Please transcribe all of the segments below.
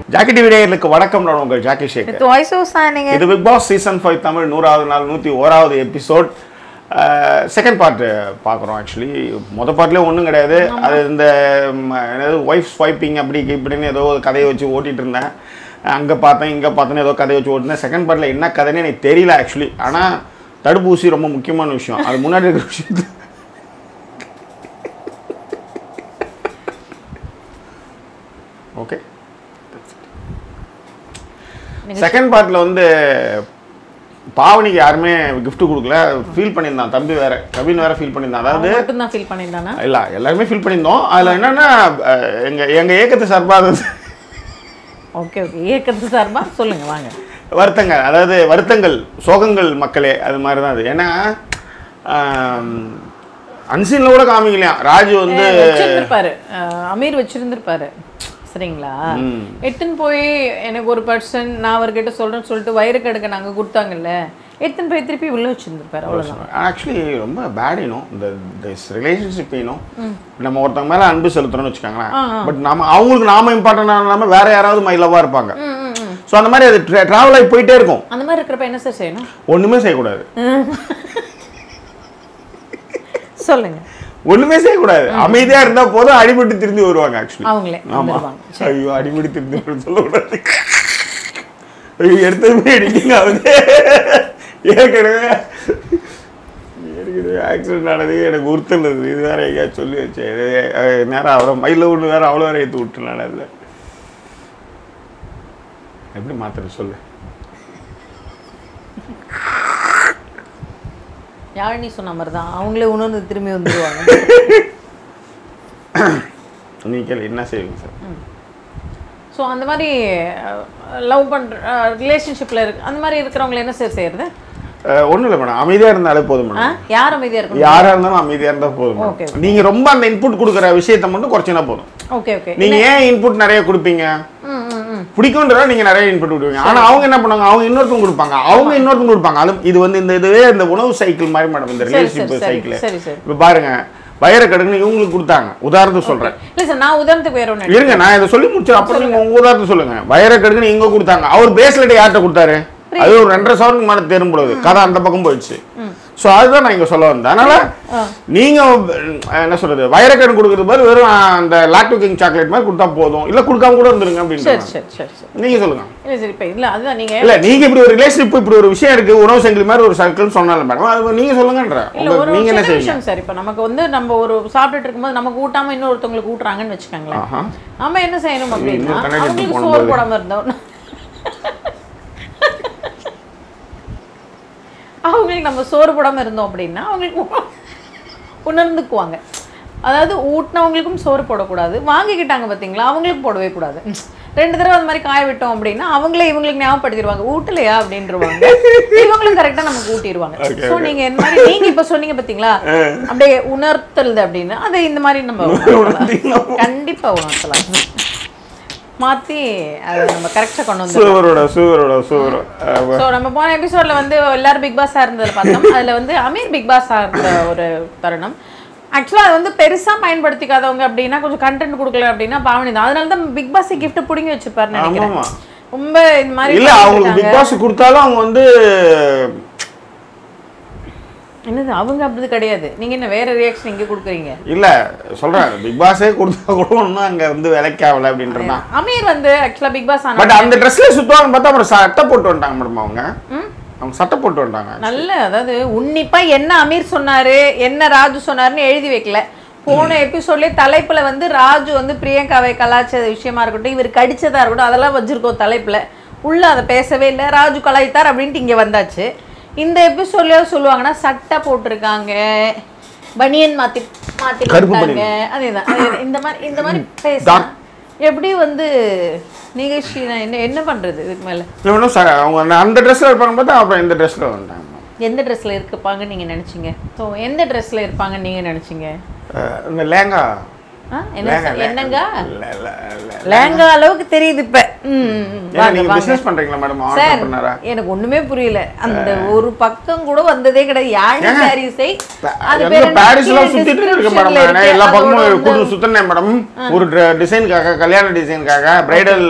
Jackie TV நேயர்களுக்கு வணக்கம் நான் உங்கள் ஜாக்கி ஷேக் வித் வாய்ஸ் ஓவர் சானிங்க இது Bigg Boss season five Tamil நூறாவது நாள் நூற்றி ஓராவது எபிசோட் செகண்ட் பார்ட் பார்க்குறோம் ஆக்சுவலி மொதல் பார்ட்லேயே ஒன்றும் கிடையாது அது இந்த ம், என்னது ஒய்ஃப் ஸ்வைப்பிங் அப்படி இப்படின்னு ஏதோ ஒரு கதையை வச்சு ஓட்டிகிட்டு இருந்தேன் அங்கே பார்த்தேன் இங்கே பார்த்தேன்னு ஏதோ கதையை வச்சு ஓட்டினேன் செகண்ட் பார்ட்டில் என்ன கதைன்னு எனக்கு தெரியல ஆக்சுவலி ஆனால் தடுப்பூசி ரொம்ப முக்கியமான விஷயம் அது முன்னாடி இருக்கிற விஷயத்து ஓகே செகண்ட் பார்ட்டில் வந்து பாவனிக்கு யாருமே gift கொடுக்கல ஃபீல் பண்ணியிருந்தான் தம்பி வேற கவின் வேற ஃபீல் பண்ணியிருந்தான் அதாவது மட்டும் தான் ஃபீல் பண்ணியிருந்தானா இல்ல எல்லாருமே ஃபீல் பண்ணியிருந்தோம் அதில் என்னன்னா அஹ், எங்க எங்க இயக்கத்து சார்பாக வந்து ஓகே ஓகே இயக்கத்து சார்பா சொல்லுங்க வாங்க வருத்தங்கள் அதாவது வருத்தங்கள் சோகங்கள் மக்களே அது மாதிரி தான் அது ஏன்னா அன்சீனில் கூட காமிக்கலையா ராஜு வந்து வச்சிருந்திருப்பாரு அஹ், அமீர் வச்சிருந்திருப்பாரு சரிங்களா எடுத்துன்னு போய் எனக்கு ஒரு பர்சன் நான் அவர்கிட்ட சொல்றேன்னு சொல்லிட்டு வயிறு கடுக்க நாங்க கொடுத்தாங்கல்ல எடுத்துன்னு போய் திருப்பி உள்ள வச்சிருந்திருப்பாரு அவ்வளவுதான் ஆக்சுவலி ரொம்ப பேட் இனும் இந்த திஸ் ரிலேஷன்ஷிப் இனும் நம்ம ஒருத்தவங்க மேலே அன்பு செலுத்துறோம்னு வச்சுக்கோங்களேன் பட் நம்ம அவங்களுக்கு நாம இம்பார்ட்டன்ட் இல்லாமல் வேற யாராவது மைலவாக இருப்பாங்க ம், ம், ம். ஸோ அந்த மாதிரி அது ட்ராவல் ஆகி போயிட்டே இருக்கும் அந்த மாதிரி இருக்கிறப்ப என்ன சார் செய்யணும் ஒண்ணுமே செய்யக்கூடாது சொல்லுங்க ஒண்ணுமே செய்யக்கூடாது அமைதியா இருந்தா போதும் அடிபட்டு திரும்பி வருவாங்க ஆக்சுவலி அவங்களே ஆமா வந்துருவாங்க ஐயோ அடிபட்டு திரும்பி வரும்னு சொல்லக்கூடாது ஐயோ எடுத்ததுமே அடிக்கீங்க அவங்க ஏற்கனவே ஏற்கனவே ஆக்சிடென்ட் ஆனது எனக்கு உறுத்தல் இருந்தது இது வேற எங்கேயா சொல்லி வச்சேன் இது, அஹ், நேரம் அவரை மயில ஒன்று வேற அவ்வளோ வேற ஏற்றி விட்டு நான் அதில் எப்படி மாத்துறது சொல்லு யாழினி சொன்ன மாதிரி தான் அவங்களே உணர்ந்து திரும்பி வந்துருவாங்க நீ கேளு என்ன செய்வீங்க சார் ஸோ அந்த மாதிரி லவ் பண்ற ரிலேஷன்ஷிப்ல இருக்கு அந்த மாதிரி இருக்கிறவங்களை என்ன சார் செய்யறது ஒன்றும் இல்லை மேடம் அமைதியா இருந்தாலே போதும் ஆ? மேடம் யார் அமைதியா இருக்கணும் யாரா இருந்தாலும் அமைதியா இருந்தா போதும் Okay, madam. நீங்க ரொம்ப அந்த இன்புட் கொடுக்குற விஷயத்த மட்டும் குறைச்சினா போதும் ஓகே ஓகே நீங்க ஏன் இன்புட் நிறைய கொடுப்பீங்க ம் ம் ம் பிடிக்கும்ன்றத நீங்க நிறைய இன்புட் கொடுப்பீங்க ஆனா அவங்க என்ன பண்ணுவாங்க அவங்க இன்னொருத்தவங்க கொடுப்பாங்க அவங்க இன்னொருத்தவங்க கொடுப்பாங்க அது இது வந்து இந்த இதுவே இந்த உணவு சைக்கிள் மாதிரி மேடம் இந்த சரி, ரிலேஷன்ஷிப் சரி, சைக்கிள் சரி, சரி. இப்ப பாருங்க வயிற கடுக்குன்னு இவங்களுக்கு கொடுத்தாங்க உதாரணத்துக்கு சொல்றேன் இல்லை சார் நான் உதாரணத்துக்கு வேற ஒன்று இருங்க நான் இதை சொல்லி முடிச்சு அப்புறம் நீங்க உங்க உதாரணத்தை சொல்லுங்க வயிற கடுக்குன்னு இங்க கொடுத்தாங்க அவர் பேஸ்லெட் யார்கிட்ட கொடுத்தாரு அது ஒரு ரெண்டரை சவரனுக்கு மேல தேரும் பொழுது கதை அந்த பக்கம் போயிடுச்சு ஸோ அதுதான் நான் இங்க சொல்ல வந்தேன் அதனால நீங்க அஹ், என்ன சொல்றது வைரக்கடன் கொடுக்கறது பதில் வெறும் அந்த லாக்டோ கிங் சாக்லேட் மாதிரி கொடுத்தா போதும் இல்ல கொடுக்காம கூட இருந்துருங்க சரி அப்படின்னு சரி சரி சரி நீங்க சொல்லுங்க இல்லை சரி இப்போ இல்லை அதுதான் நீங்க இல்ல நீங்க இப்படி ஒரு ரிலேஷன்ஷிப் இப்படி ஒரு விஷயம் இருக்கு உணவு சங்கிலி மாதிரி ஒரு சர்க்கிள் சொன்னால மேடம் அது நீங்க சொல்லுங்கன்ற இல்ல உங்க ஒரு நீங்க என்ன சின்ன செய்வீங்க விஷயம் சார் இப்போ நமக்கு வந்து நம்ம ஒரு சாப்பிட்டுட்டு இருக்கும்போது நமக்கு ஊட்டாம இன்னொருத்தவங்களுக்கு ஊட்டுறாங்கன்னு வச்சுக்கோங்களேன் ஆஹா நம்ம என்ன செய்யணும் அப்படின்னா இன்னொரு கண்ணாடி எடுத்து அவங்களுக்கு போடும்போது. சோறு போடாம இருந்தோம் அவங்களுக்கு நம்ம சோறு போடாம இருந்தோம் அப்படின்னா அவங்களுக்கு உ- உணர்ந்துக்குவாங்க அதாவது ஊட்டினவங்களுக்கும் சோறு போடக்கூடாது வாங்கிக்கிட்டாங்க பார்த்தீங்களா அவங்களுக்கு போடவே கூடாது ரெண்டு தடவை அந்த மாதிரி காய விட்டோம் அப்படின்னா அவங்களே இவங்களுக்கு ஞாபகப்படுத்திடுவாங்க ஊட்டலையா அப்படின்றவாங்க இவங்களும் கரெக்டாக நமக்கு ஊட்டிடுவாங்க ஸோ நீங்க இந்த மாதிரி நீங்க இப்ப சொன்னீங்க பார்த்தீங்களா அப்படியே உணர்த்தல் அப்படின்னு அதை இந்த மாதிரி நம்ம உணர்த்தலாம். கண்டிப்பா உணர்த்தலாம் மாத்தி அதை நம்ம கரெக்டாக கொண்டு வந்து சுவரோட சுவரோட சுவரோட ஸோ நம்ம போன எபிசோட்ல வந்து எல்லாரும் பிக் பாஸாக இருந்ததை பார்த்தோம் அதுல வந்து அமீர் பிக் பாஸாக இருந்த ஒரு தருணம் ஆக்சுவலாக அது வந்து பெருசா பயன்படுத்திக்காதவங்க அப்படின்னா கொஞ்சம் கண்டென்ட் கொடுக்கல அப்படின்னா பாவனி தான் அதனால தான் பிக் பாஸ் கிஃப்ட் பிடிங்கி வச்சிருப்பாருன்னு நினைக்கிறேன் ஆமாமா ரொம்ப இந்த மாதிரி இல்ல அவங்களுக்கு பிக் பாஸ் கொடுத்தாலும் அவங்க வந்து என்னது அவங்க அப்படி கிடையாது நீங்க என்ன வேற ரியாக்ஷன் இங்க கொடுக்குறீங்க இல்ல சொல்றேன் பிக் பாஸே கொடுத்தா கூட ஒன்றும் அங்க வந்து விலைக்கு ஆகல அப்படின்றதான் அமீர் வந்து ஆக்சுவலா பிக் பாஸ் ஆனா பட் அந்த ட்ரெஸ்ல சுத்துவாங்க பார்த்தா அப்புறம் சட்டை போட்டு வந்துட்டாங்க மேடம் அவங்க அவங்க சட்டை போட்டு வந்துட்டாங்க நல்ல அதாவது உன்னிப்பா என்ன அமீர் சொன்னாரு என்ன ராஜு சொன்னாருன்னு எழுதி வைக்கல போன எபிசோட்லயே தலைப்புல வந்து ராஜு வந்து பிரியங்காவை கலாய்ச்ச விஷயமா இருக்கட்டும் இவர் கடிச்சதா இருக்கட்டும் அதெல்லாம் வச்சிருக்கோம் தலைப்புல உள்ள அதை பேசவே இல்லை ராஜு கலாய்த்தார் அப்படின்ட்டு இங்க வந்தாச்சு இந்த எபிசோட்லயே சொல்லுவாங்கன்னா சட்டை போட்டிருக்காங்க பனியன் மாத்தி மாத்தி கருப்பு போட்டாங்க அதேதான் அதேதான். இந்த மாதிரி இந்த மாதிரி பேச எப்படி வந்து நிகழ்ச்சி நான் என்ன என்ன பண்றது இதுக்கு மேல இல்ல மேடம் ச- அவங்க அந்த- அந்த ட்ரெஸ்ல இருப்பாங்க பார்த்தா அப்புறம் இந்த ட்ரெஸ்ல வந்துட்டாங்க எந்த ட்ரெஸ்ல இருப்பாங்கன்னு நீங்க நினைச்சீங்க ஸோ எந்த ட்ரெஸ்ல இருப்பாங்கன்னு நீங்க நினைச்சீங்க அஹ் இந்த லேங்கா ஆ? என்ன லேங்கா சார்? என்னங்க இல்ல இல்ல இல்ல லேங்கா அளவுக்கு தெரியுது இப்ப ம், ம், ம். ஏன்னா வாங்க நீங்க வாங்க பிசினஸ் பண்றீங்களா மேடம் சார் ஆண்டர்பிரினரா எனக்கு ஒண்ணுமே புரியல அந்த ஒரு பக்கம் கூட வந்ததே கிடையாது யாழ் ஏங்க? சாரீஸை அது எங்க பேர் என்ன? பாரிஸ்ல கீழே சுத்திட்டு இருக்கு descriptionல மேடம் நான் இருக்கு. எல்லா அதோட பக்கமும் வந்து- கூட்டு சுத்தினேன் மேடம் ஒரு டிசைனுக்காக கல்யாண டிசைனுக்காக பிரைடல்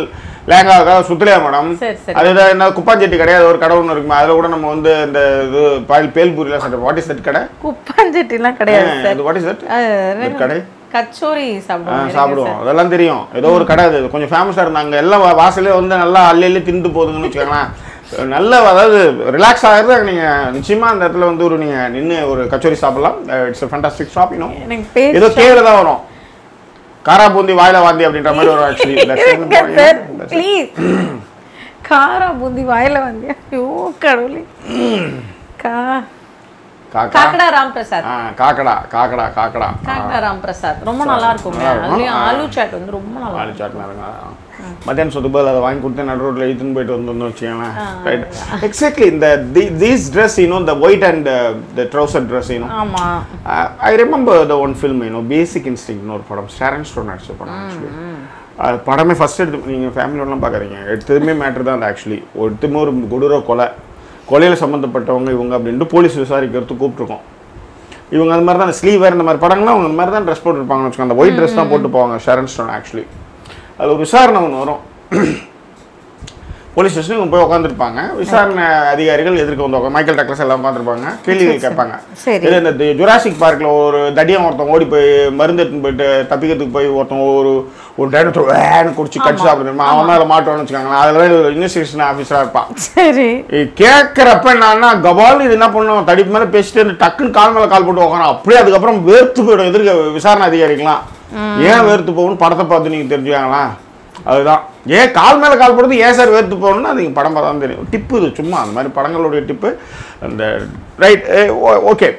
லேங்காவுக்காக சுத்தலையா மேடம் சரி சரி அதுதான் என்ன குப்பாஞ்செட்டி கிடையாது ஒரு கடை ஒன்று இருக்குமா அதில் கூட நம்ம வந்து இந்த இது பால் பேல்பூரிலாம் சாப்பிட்டோம் வாட் இஸ் தட் கடை குப்பாஞ்சட்டிலாம் கிடையாது சார் வாட் இஸ் தட் அஹ், கடை கச்சோரி ஆ, சாப்பிடுவோம் சாப்பிடுவோம் அதெல்லாம் தெரியும் ஏதோ ஒரு கடை அது கொஞ்சம் ஃபேமஸாக இருந்தாங்க எல்லாம் வா- வாசலே வந்து நல்லா அள்ளி அள்ளி திண்டு போகுதுங்கன்னு வச்சுக்கோங்களேன் நல்ல அதாவது ரிலாக்ஸ் ஆகிறது நீங்கள் நிச்சயமாக அந்த இடத்துல வந்து ஒரு நீங்கள் நின்று ஒரு கச்சோரி சாப்பிடலாம் இட்ஸ் ஃபண்டாஸ்டிக் ஷாப் இன்னும் எனக்கு பேர் ஏதோ கேவில் தான் வரும் காரா பூந்தி வாயில வாந்தி அப்படின்ற மாதிரி வரும் ஆக்சுவலி சார் ப்ளீஸ் காரா பூந்தி வாயில வந்து ஐயோ கடவுளே கா காக்கா காக்கடா ராம் பிரசாத் ஆ காக்கடா காக்கடா காக்கடா காக்கடா ராம் பிரசாத் ரொம்ப நல்லா இருக்குங்க நல்லா இருக்கும். அதுலயும் ஆலு சாட் வந்து ரொம்ப நல்லா ஆளு சாட் நல்லா மத்தியானம் சொத்து பதில் அதை வாங்கி கொடுத்து நடு ரோட்டில் இழுத்துன்னு போயிட்டு வந்தோம்னு வச்சுக்கோங்களேன் ரைட் எக்ஸாக்ட்லி இந்த தீஸ் ட்ரெஸ் இன்னும் the white and the trouser dress இன்னும் இருக்கும். ஆமா I remember the one film இன்னும் பேசிக் இன்ஸ்டிங்னு ஒரு படம் ஷேரன் ஸ்டோன் நடிச்ச படம் ஆக்சுவலி அது படமே ஃபர்ஸ்ட் எடுத்து நீங்கள் ஃபேமிலியோடலாம் பார்க்குறீங்க எடுத்ததுமே மேட்ரு தான் அது ஆக்சுவலி எடுத்துமே ஒரு கொடூர கொலை கொலையில் சம்மந்தப்பட்டவங்க இவங்க அப்படின்ட்டு போலீஸ் விசாரிக்கிறதுக்கு கூப்பிட்ருக்கோம் இவங்க அது மாதிரி தான் ஸ்லீவ் வேறு இந்த மாதிரி படங்கள்லாம் அவங்க இந்த மாதிரி தான் ட்ரெஸ் போட்டுருப்பாங்கன்னு வச்சுக்கோங்க அந்த ஒயிட் ட்ரெஸ் தான் போட்டு போவாங்க ஷேரன் ஸ்டோன் ஆக்சுவலி அது ஒரு விசாரணை ஒன்று வரும் போலீஸ் ஸ்டேஷன் இவங்க போய் உட்காந்துருப்பாங்க விசாரணை அதிகாரிகள் எதிர்க்க வந்து உட்காந்து மைக்கேல் டக்ளஸ் எல்லாம் உட்காந்துருப்பாங்க கேள்விகள் கேட்பாங்க சரி இது இந்த ஜுராசிக் பார்க்கில் ஒரு தடியம் ஒருத்தன் ஓடி போய் மருந்து எடுத்துன்னு போயிட்டு தப்பிக்கிறதுக்கு போய் ஒருத்தன் ஒரு ஒரு டைரக்டர் வேன்னு குடிச்சு கடிச்சு சாப்பிடுமா அவன் தான் மாட்டோம்னு வச்சுக்காங்களேன் அதில் தான் இன்வெஸ்டிகேஷன் ஆஃபீஸராக இருப்பான் சரி கேட்குறப்ப என்னன்னா கபால் இது என்ன பண்ணும் தடிப்பு மேலே பேசிட்டு இருந்து டக்குன்னு கால் மேலே கால் போட்டு உட்காரம் அப்படியே அதுக்கப்புறம் வேர்த்து போயிடும் எதிர்க்க விசாரணை அதிகாரிகளாம் ஏன் வேர்த்து போகணும்னு படத்தை பார்த்து நீங்கள் தெரிஞ்சுக்காங்களா அதுதான் ஏன் கால் மேலே கால் போடுறது ஏன் சார் வேர்த்து போகணும்னு அது படம் பார்த்தா தான் தெரியும் டிப்பு இது சும்மா அந்த மாதிரி படங்களுடைய டிப்பு அந்த ரைட் ஓகே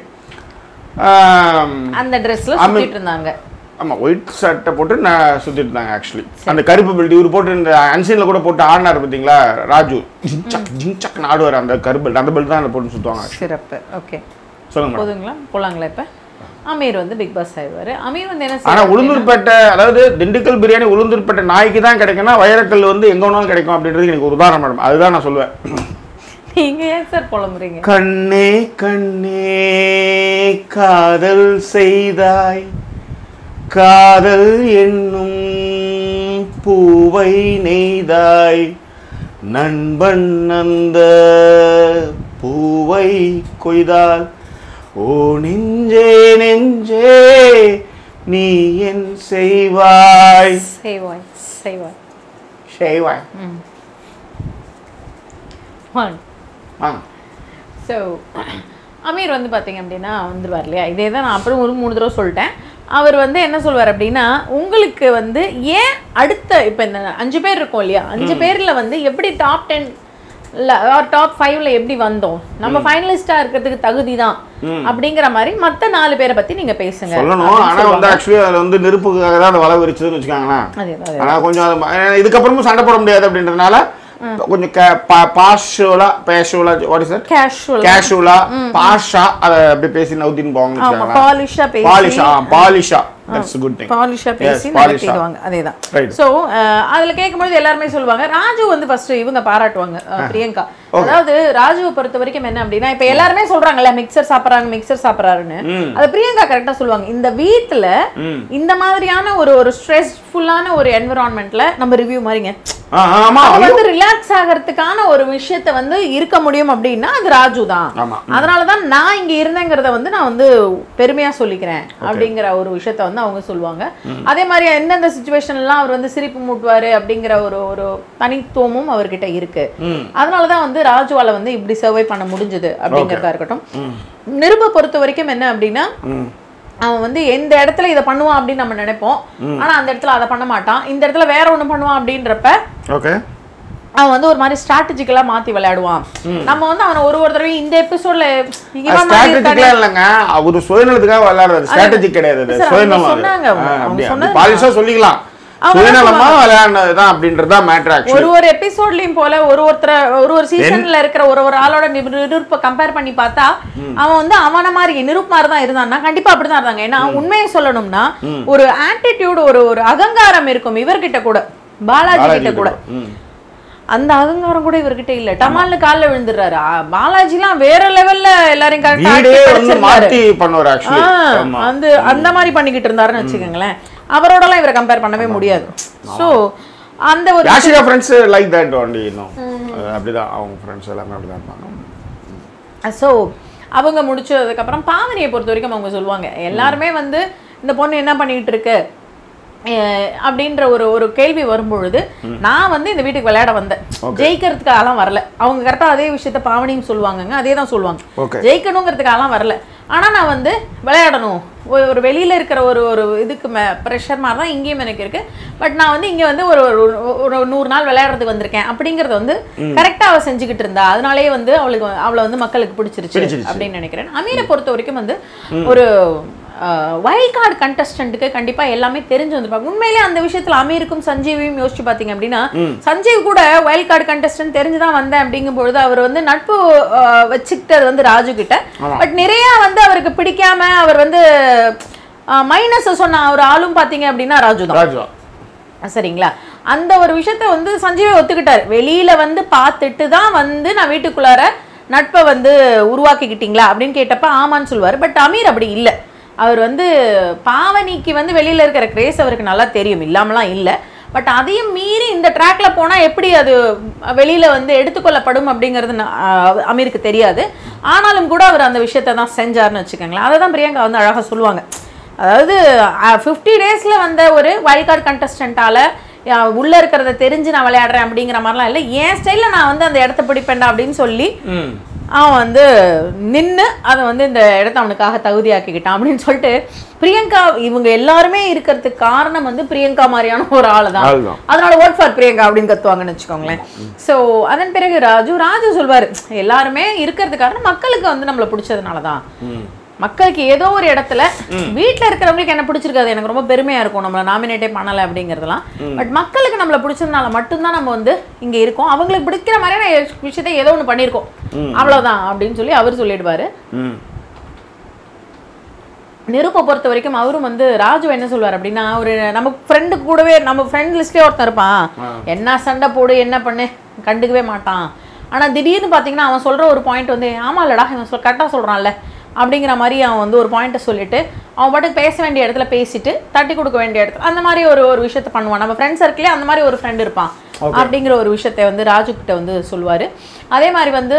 அந்த ட்ரெஸ்ல ஆமா. சுத்திட்டு இருந்தாங்க ஆமாம் ஒயிட் ஷர்ட்டை போட்டு நான் சுற்றிட்டு இருந்தாங்க ஆக்சுவலி அந்த கருப்பு பெல்ட் இவர் போட்டு இந்த அன்சீனில் கூட போட்டு ஆடினார் பார்த்தீங்களா ராஜு ஜிங்சக் ஜிங்சக்னு ஆடுவார் அந்த கருப்பு பெல்ட் அந்த பெல்ட் தான் அதில் போட்டு சுற்றுவாங்க சிறப்பு ஓகே சொல்லுங்க மேடம் போதுங்களா போலாங்களா இப்ப அமீர் வந்து பிக் பாஸ் ஆயிடுவாரு அமீர் வந்து என்ன ஆனா செய்வாரு உளுந்தூர்பேட்டை அதாவது திண்டுக்கல் பிரியாணி உளுந்தூர்பேட்டை நாய்க்கு தான் கிடைக்கும்னா வைரக்கல் வந்து எங்க வேணாலும் கிடைக்கும் அப்படின்றது எனக்கு ஒரு உதாரணம் மேடம் அதுதான் நான் சொல்லுவேன் நீங்க ஏன் சார் புலம்புறீங்க கண்ணே கண்ணே காதல் செய்தாய் காதல் என்னும் பூவை நெய்தாய் நண்பன் அந்த பூவை கொய்தால் ஓ நெஞ்சே நெஞ்சே நீ என் செய்வாய் செய்வாய் செய்வாய் செய்வாய் ஒன் ஆ ஸோ அமீர் வந்து பார்த்தீங்க அப்படின்னா வந்துருவார் இல்லையா இதே தான் நான் அப்புறம் ஒரு மூணு தடவை சொல்லிட்டேன் அவர் வந்து என்ன சொல்வார் அப்படின்னா உங்களுக்கு வந்து ஏன் அடுத்த இப்போ இந்த அஞ்சு பேர் இருக்கோம் இல்லையா அஞ்சு பேரில் வந்து எப்படி டாப் டென் டாப் ஃபைவ்ல எப்படி வந்தோம் நம்ம ஃபைனலிஸ்டா இருக்கிறதுக்கு தகுதி தான் அப்படிங்கிற மாதிரி மத்த நாலு பேரை பத்தி நீங்க பேசுங்க சொல்லணும் ஆனா வந்து ஆக்சுவலி அதுல வந்து நெருப்புக்காக தான் அந்த வலை விரிச்சதுன்னு வச்சுக்காங்களேன் அதே தான் ஆனா கொஞ்சம் அது ம- ஏன்னா இதுக்கப்புறமும் சண்டை போட முடியாது அப்படின்றதுனால கொஞ்சம் பாஷுவலா பேஷுவலா வாட் இஸ் தட் கேஷுவல் கேஷுவலா பாஷா அதை அப்படி பேசி நவுத்தின்னு போவாங்கன்னு ஆமா வச்சுக்கோங்களேன் பாலிஷா பேசி பாலிஷா பாலிஷா தட்ஸ் குட் திங் பாலிஷா பேசி Yes, polish-ஆ. நடத்திடுவாங்க அதேதான் Right. சோ அதுல கேட்கும்போது எல்லாருமே சொல்லுவாங்க ராஜு வந்து ஃபர்ஸ்ட் இவங்க பாராட்டுவாங்க அஹ், பிரியங்கா அதாவது ராஜுவை பொறுத்த வரைக்கும் என்ன அப்படின்னா இப்ப எல்லாருமே சொல்றாங்கல்ல மிக்சர் சாப்பிடுறாங்க மிக்சர் சாப்பிடுறாருன்னு அது பிரியங்கா கரெக்டா சொல்லுவாங்க இந்த வீட்டுல இந்த மாதிரியான ஒரு ஒரு ஸ்ட்ரெஸ்ஃபுல்லான ஒரு என்விரான்மெண்ட்ல நம்ம ரிவ்யூ மாதிரிங்க ஆ, ஆமா அது வந்து ரிலாக்ஸ் ஆகிறதுக்கான ஒரு விஷயத்த வந்து இருக்க முடியும் அப்படின்னா அது ராஜு தான் ஆமா. அதனாலதான் நான் இங்க இருந்தேங்கிறத வந்து நான் வந்து பெருமையா சொல்லிக்கிறேன் அப்படிங்கிற ஒரு விஷயத்த வந்து அவங்க சொல்லுவாங்க அதே மாதிரி எந்தெந்த சுச்சுவேஷன்லாம் அவர் வந்து சிரிப்பு மூட்டுவாரு அப்படிங்கிற ஒரு ஒரு தனித்துவமும் அவர்கிட்ட இருக்கு அதனாலதான் வந்து ராஜுவால வந்து இப்படி சர்வை பண்ண முடிஞ்சது அப்படிங்கிறதா இருக்கட்டும் நிருப பொறுத்த வரைக்கும் என்ன அப்படின்னா அவன் வந்து எந்த இடத்துல இதை பண்ணுவான் அப்படின்னு நம்ம நினைப்போம் ஆனா அந்த இடத்துல அதை பண்ண மாட்டான் இந்த இடத்துல வேற ஒண்ணு பண்ணுவான் அப்படின்றப்ப ஓகே அவன் வந்து ஒரு மாதிரி ஸ்ட்ராட்டஜிக்கலா மாத்தி விளையாடுவான் நம்ம வந்து அவனை ஒரு ஒரு தடவையும் இந்த எபிசோட்ல இவன் மாதிரி இருக்கானே ஸ்ட்ராட்டஜிக்கலா இல்லைங்க அவரு சுயநலத்துக்காக விளையாடுறது ஸ்ட்ராட்டஜி கிடையாது அது சார், அவங்க சுயநலம் சொன்னாங்க, அது. ஆ, அவங்க அப்படியா? சொன்னது பாலிஷா சொல்லிக்கலாம் அவங்க என்ன சுயநலமா விளையாடுனது தான் அப்படின்றது தான் மேட்ரு ஆக்சுவலி ஒரு ஒரு எபிசோட்லயும் போல ஒரு ஒருத்தர ஒரு ஒரு சீசன்ல இருக்கிற ஒரு ஒரு ஆளோட நிரு- நிருப்ப கம்பேர் பண்ணி பார்த்தா அவன் வந்து அவன மாதிரி நிருப் மாதிரி தான் இருந்தான்னா கண்டிப்பா அப்படிதான் இருந்தாங்க ஏன்னா உண்மையை சொல்லணும்னா ஒரு ஆட்டிடியூட் ஒரு ஒரு அகங்காரம் இருக்கும் இவர்கிட்ட கூட பாலாஜி கிட்ட கூட அந்த அகங்காரம் கூட இவர்கிட்ட இல்ல டமால்னு கால்ல விழுந்துடுறாரு ஆ, பாலாஜிலாம் வேற லெவல்ல எல்லாரையும் வீடே வந்து கரெக்டா மாத்தி பண்ணுவார் ஆக்சுவலி ஆ, அந்த அந்த மாதிரி பண்ணிக்கிட்டு இருந்தாருன்னு வச்சுக்கோங்களேன் அவரோடலாம் இவரை கம்பேர் பண்ணவே முடியாது ஸோ அந்த ஒரு Yashika friends like that only இன்னும் அப்படிதான் அவங்க ஃப்ரெண்ட்ஸ் எல்லாமே அப்படிதான் இருப்பாங்க ஸோ அவங்க முடிச்சதுக்கப்புறம் பாவனியை பொறுத்த வரைக்கும் அவங்க சொல்லுவாங்க எல்லாருமே வந்து இந்த பொண்ணு என்ன பண்ணிட்டு இருக்கு அஹ் அப்படின்ற ஒரு ஒரு கேள்வி வரும்பொழுது நான் வந்து இந்த வீட்டுக்கு விளையாட வந்தேன் ஜெயிக்கிறதுக்காகலாம் வரல அவங்க கரெக்டாக அதே விஷயத்த பாவனியும் சொல்லுவாங்கங்க அதே தான் சொல்லுவாங்க ஓகே ஜெயிக்கணுங்கிறதுக்காகலாம் வரல ஆனா நான் வந்து விளையாடணும் ஒரு ஒரு வெளியில இருக்கிற ஒரு ஒரு இதுக்கு மே ப்ரெஷர் மாதிரி தான் இங்கேயும் எனக்கு இருக்கு பட் நான் வந்து இங்க வந்து ஒரு ஒரு- ஒரு நூறு நாள் விளையாடுறதுக்கு வந்திருக்கேன் அப்படிங்கறத வந்து கரெக்டா அவ செஞ்சுக்கிட்டு இருந்தா அதனாலேயே வந்து அவளுக்கு அவளை வந்து மக்களுக்கு பிடிச்சிருச்சு பிடிச்சிருச்சு. அப்படின்னு நினைக்கிறேன் அமீரை பொறுத்த வரைக்கும் வந்து ஒரு வைல்ட் கார்டு கண்டஸ்டன்ட்டுக்கு கண்டிப்பா எல்லாமே தெரிஞ்சு வந்திருப்பாங்க உண்மையிலே அந்த விஷயத்துல அமீருக்கும் சஞ்சீவையும் யோசிச்சு பாத்தீங்க அப்படின்னா சஞ்சீவ் கூட வைல்ட் கார்டு கண்டஸ்டன்ட் தெரிஞ்சுதான் வந்தேன் அப்படிங்கும் பொழுது அவர் வந்து நட்பு அஹ், வச்சுக்கிட்டது வந்து ராஜு கிட்ட பட் நிறைய வந்து அவருக்கு பிடிக்காம அவர் வந்து மைனஸ் சொன்ன ஒரு ஆளும் பாத்தீங்க அப்படின்னா ராஜு தான் ராஜா சரிங்களா அந்த ஒரு விஷயத்த வந்து சஞ்சீவை ஒத்துக்கிட்டாரு வெளியில வந்து பார்த்துட்டு தான் வந்து நான் வீட்டுக்குள்ளார நட்பை வந்து உருவாக்கிக்கிட்டீங்களா அப்படின்னு கேட்டப்ப ஆமான்னு சொல்லுவார் பட் அமீர் அப்படி இல்லை அவர் வந்து பாவனிக்கு வந்து வெளியில இருக்கிற கிரேஸ் அவருக்கு நல்லா தெரியும் இல்லாமலாம் இல்லை பட் அதையும் மீறி இந்த ட்ராக்ல போனா எப்படி அது வெளியில வந்து எடுத்துக்கொள்ளப்படும் அப்படிங்கிறது நா- ஆஹ் அமீருக்கு தெரியாது ஆனாலும் கூட அவர் அந்த விஷயத்தை தான் செஞ்சார்னு வச்சுக்கோங்களேன் அதை தான் பிரியங்கா வந்து அழகா சொல்லுவாங்க அதாவது ஃபிஃப்டி டேஸில் வந்த ஒரு வைல்ட் கார்டு கண்டஸ்டண்ட்டால் உள்ளே இருக்கிறத தெரிஞ்சு நான் விளையாடுறேன் அப்படிங்கிற மாதிரிலாம் இல்லை என் ஸ்டைலில் நான் வந்து அந்த இடத்த பிடிப்பேன்டா அப்படின்னு சொல்லி ம் அவன் வந்து நின்று அதை வந்து இந்த இடத்த அவனுக்காக தகுதியாக்கிக்கிட்டான் அப்படின்னு சொல்லிட்டு பிரியங்கா இவங்க எல்லாருமே இருக்கிறதுக்கு காரணம் வந்து பிரியங்கா மாதிரியான ஒரு ஆள் தான் ஆள் தான். அதனால ஓட் ஃபார் பிரியங்கா அப்படின்னு கத்துவாங்கன்னு வச்சுக்கோங்களேன் ஸோ அதன் பிறகு ராஜு ராஜு சொல்வாரு எல்லாருமே இருக்கிறது காரணம் மக்களுக்கு வந்து நம்மளை பிடிச்சதுனால தான் மக்களுக்கு ஏதோ ஒரு இடத்துல வீட்ல இருக்கிறவங்களுக்கு என்ன பிடிச்சிருக்காது எனக்கு ரொம்ப பெருமையா இருக்கும் நம்மள நாமினேட்டே பண்ணல அப்படிங்கறதெல்லாம் பட் மக்களுக்கு நம்மள பிடிச்சதுனால மட்டும்தான் நம்ம வந்து இங்க இருக்கோம் அவங்களுக்கு பிடிக்கிற மாதிரியான விஷயத்தை ஏதோ ஒண்ணு பண்ணியிருக்கோம் அவ்வளவுதான் அப்படின்னு சொல்லி அவர் சொல்லிடுவாரு ம் நிருப்பை பொறுத்த வரைக்கும் அவரும் வந்து ராஜு என்ன சொல்வார் அப்படின்னா ஒரு நம்ம ஃப்ரெண்டு கூடவே நம்ம ஃப்ரெண்ட் லிஸ்ட்லேயே ஒருத்தன் இருப்பான் என்ன சண்டை போடு என்ன பண்ணு கண்டுக்கவே மாட்டான் ஆனா திடீர்னு பார்த்தீங்கன்னா அவன் சொல்ற ஒரு பாயிண்ட் வந்து ஆமா இல்லடா இவன் சொல் கரெக்டாக சொல்றான்ல அப்படிங்கிற மாதிரி அவன் வந்து ஒரு பாயிண்ட்டை சொல்லிட்டு அவன் பாட்டுக்கு பேச வேண்டிய இடத்துல பேசிட்டு தட்டி கொடுக்க வேண்டிய இடத்துல அந்த மாதிரி ஒரு ஒரு விஷயத்த பண்ணுவான் நம்ம ஃப்ரெண்ட் சர்க்கிளே அந்த மாதிரி ஒரு ஃப்ரெண்ட் இருப்பான் அப்படிங்கிற ஒரு விஷயத்தை வந்து ராஜு கிட்ட வந்து சொல்லுவாரு அதே மாதிரி வந்து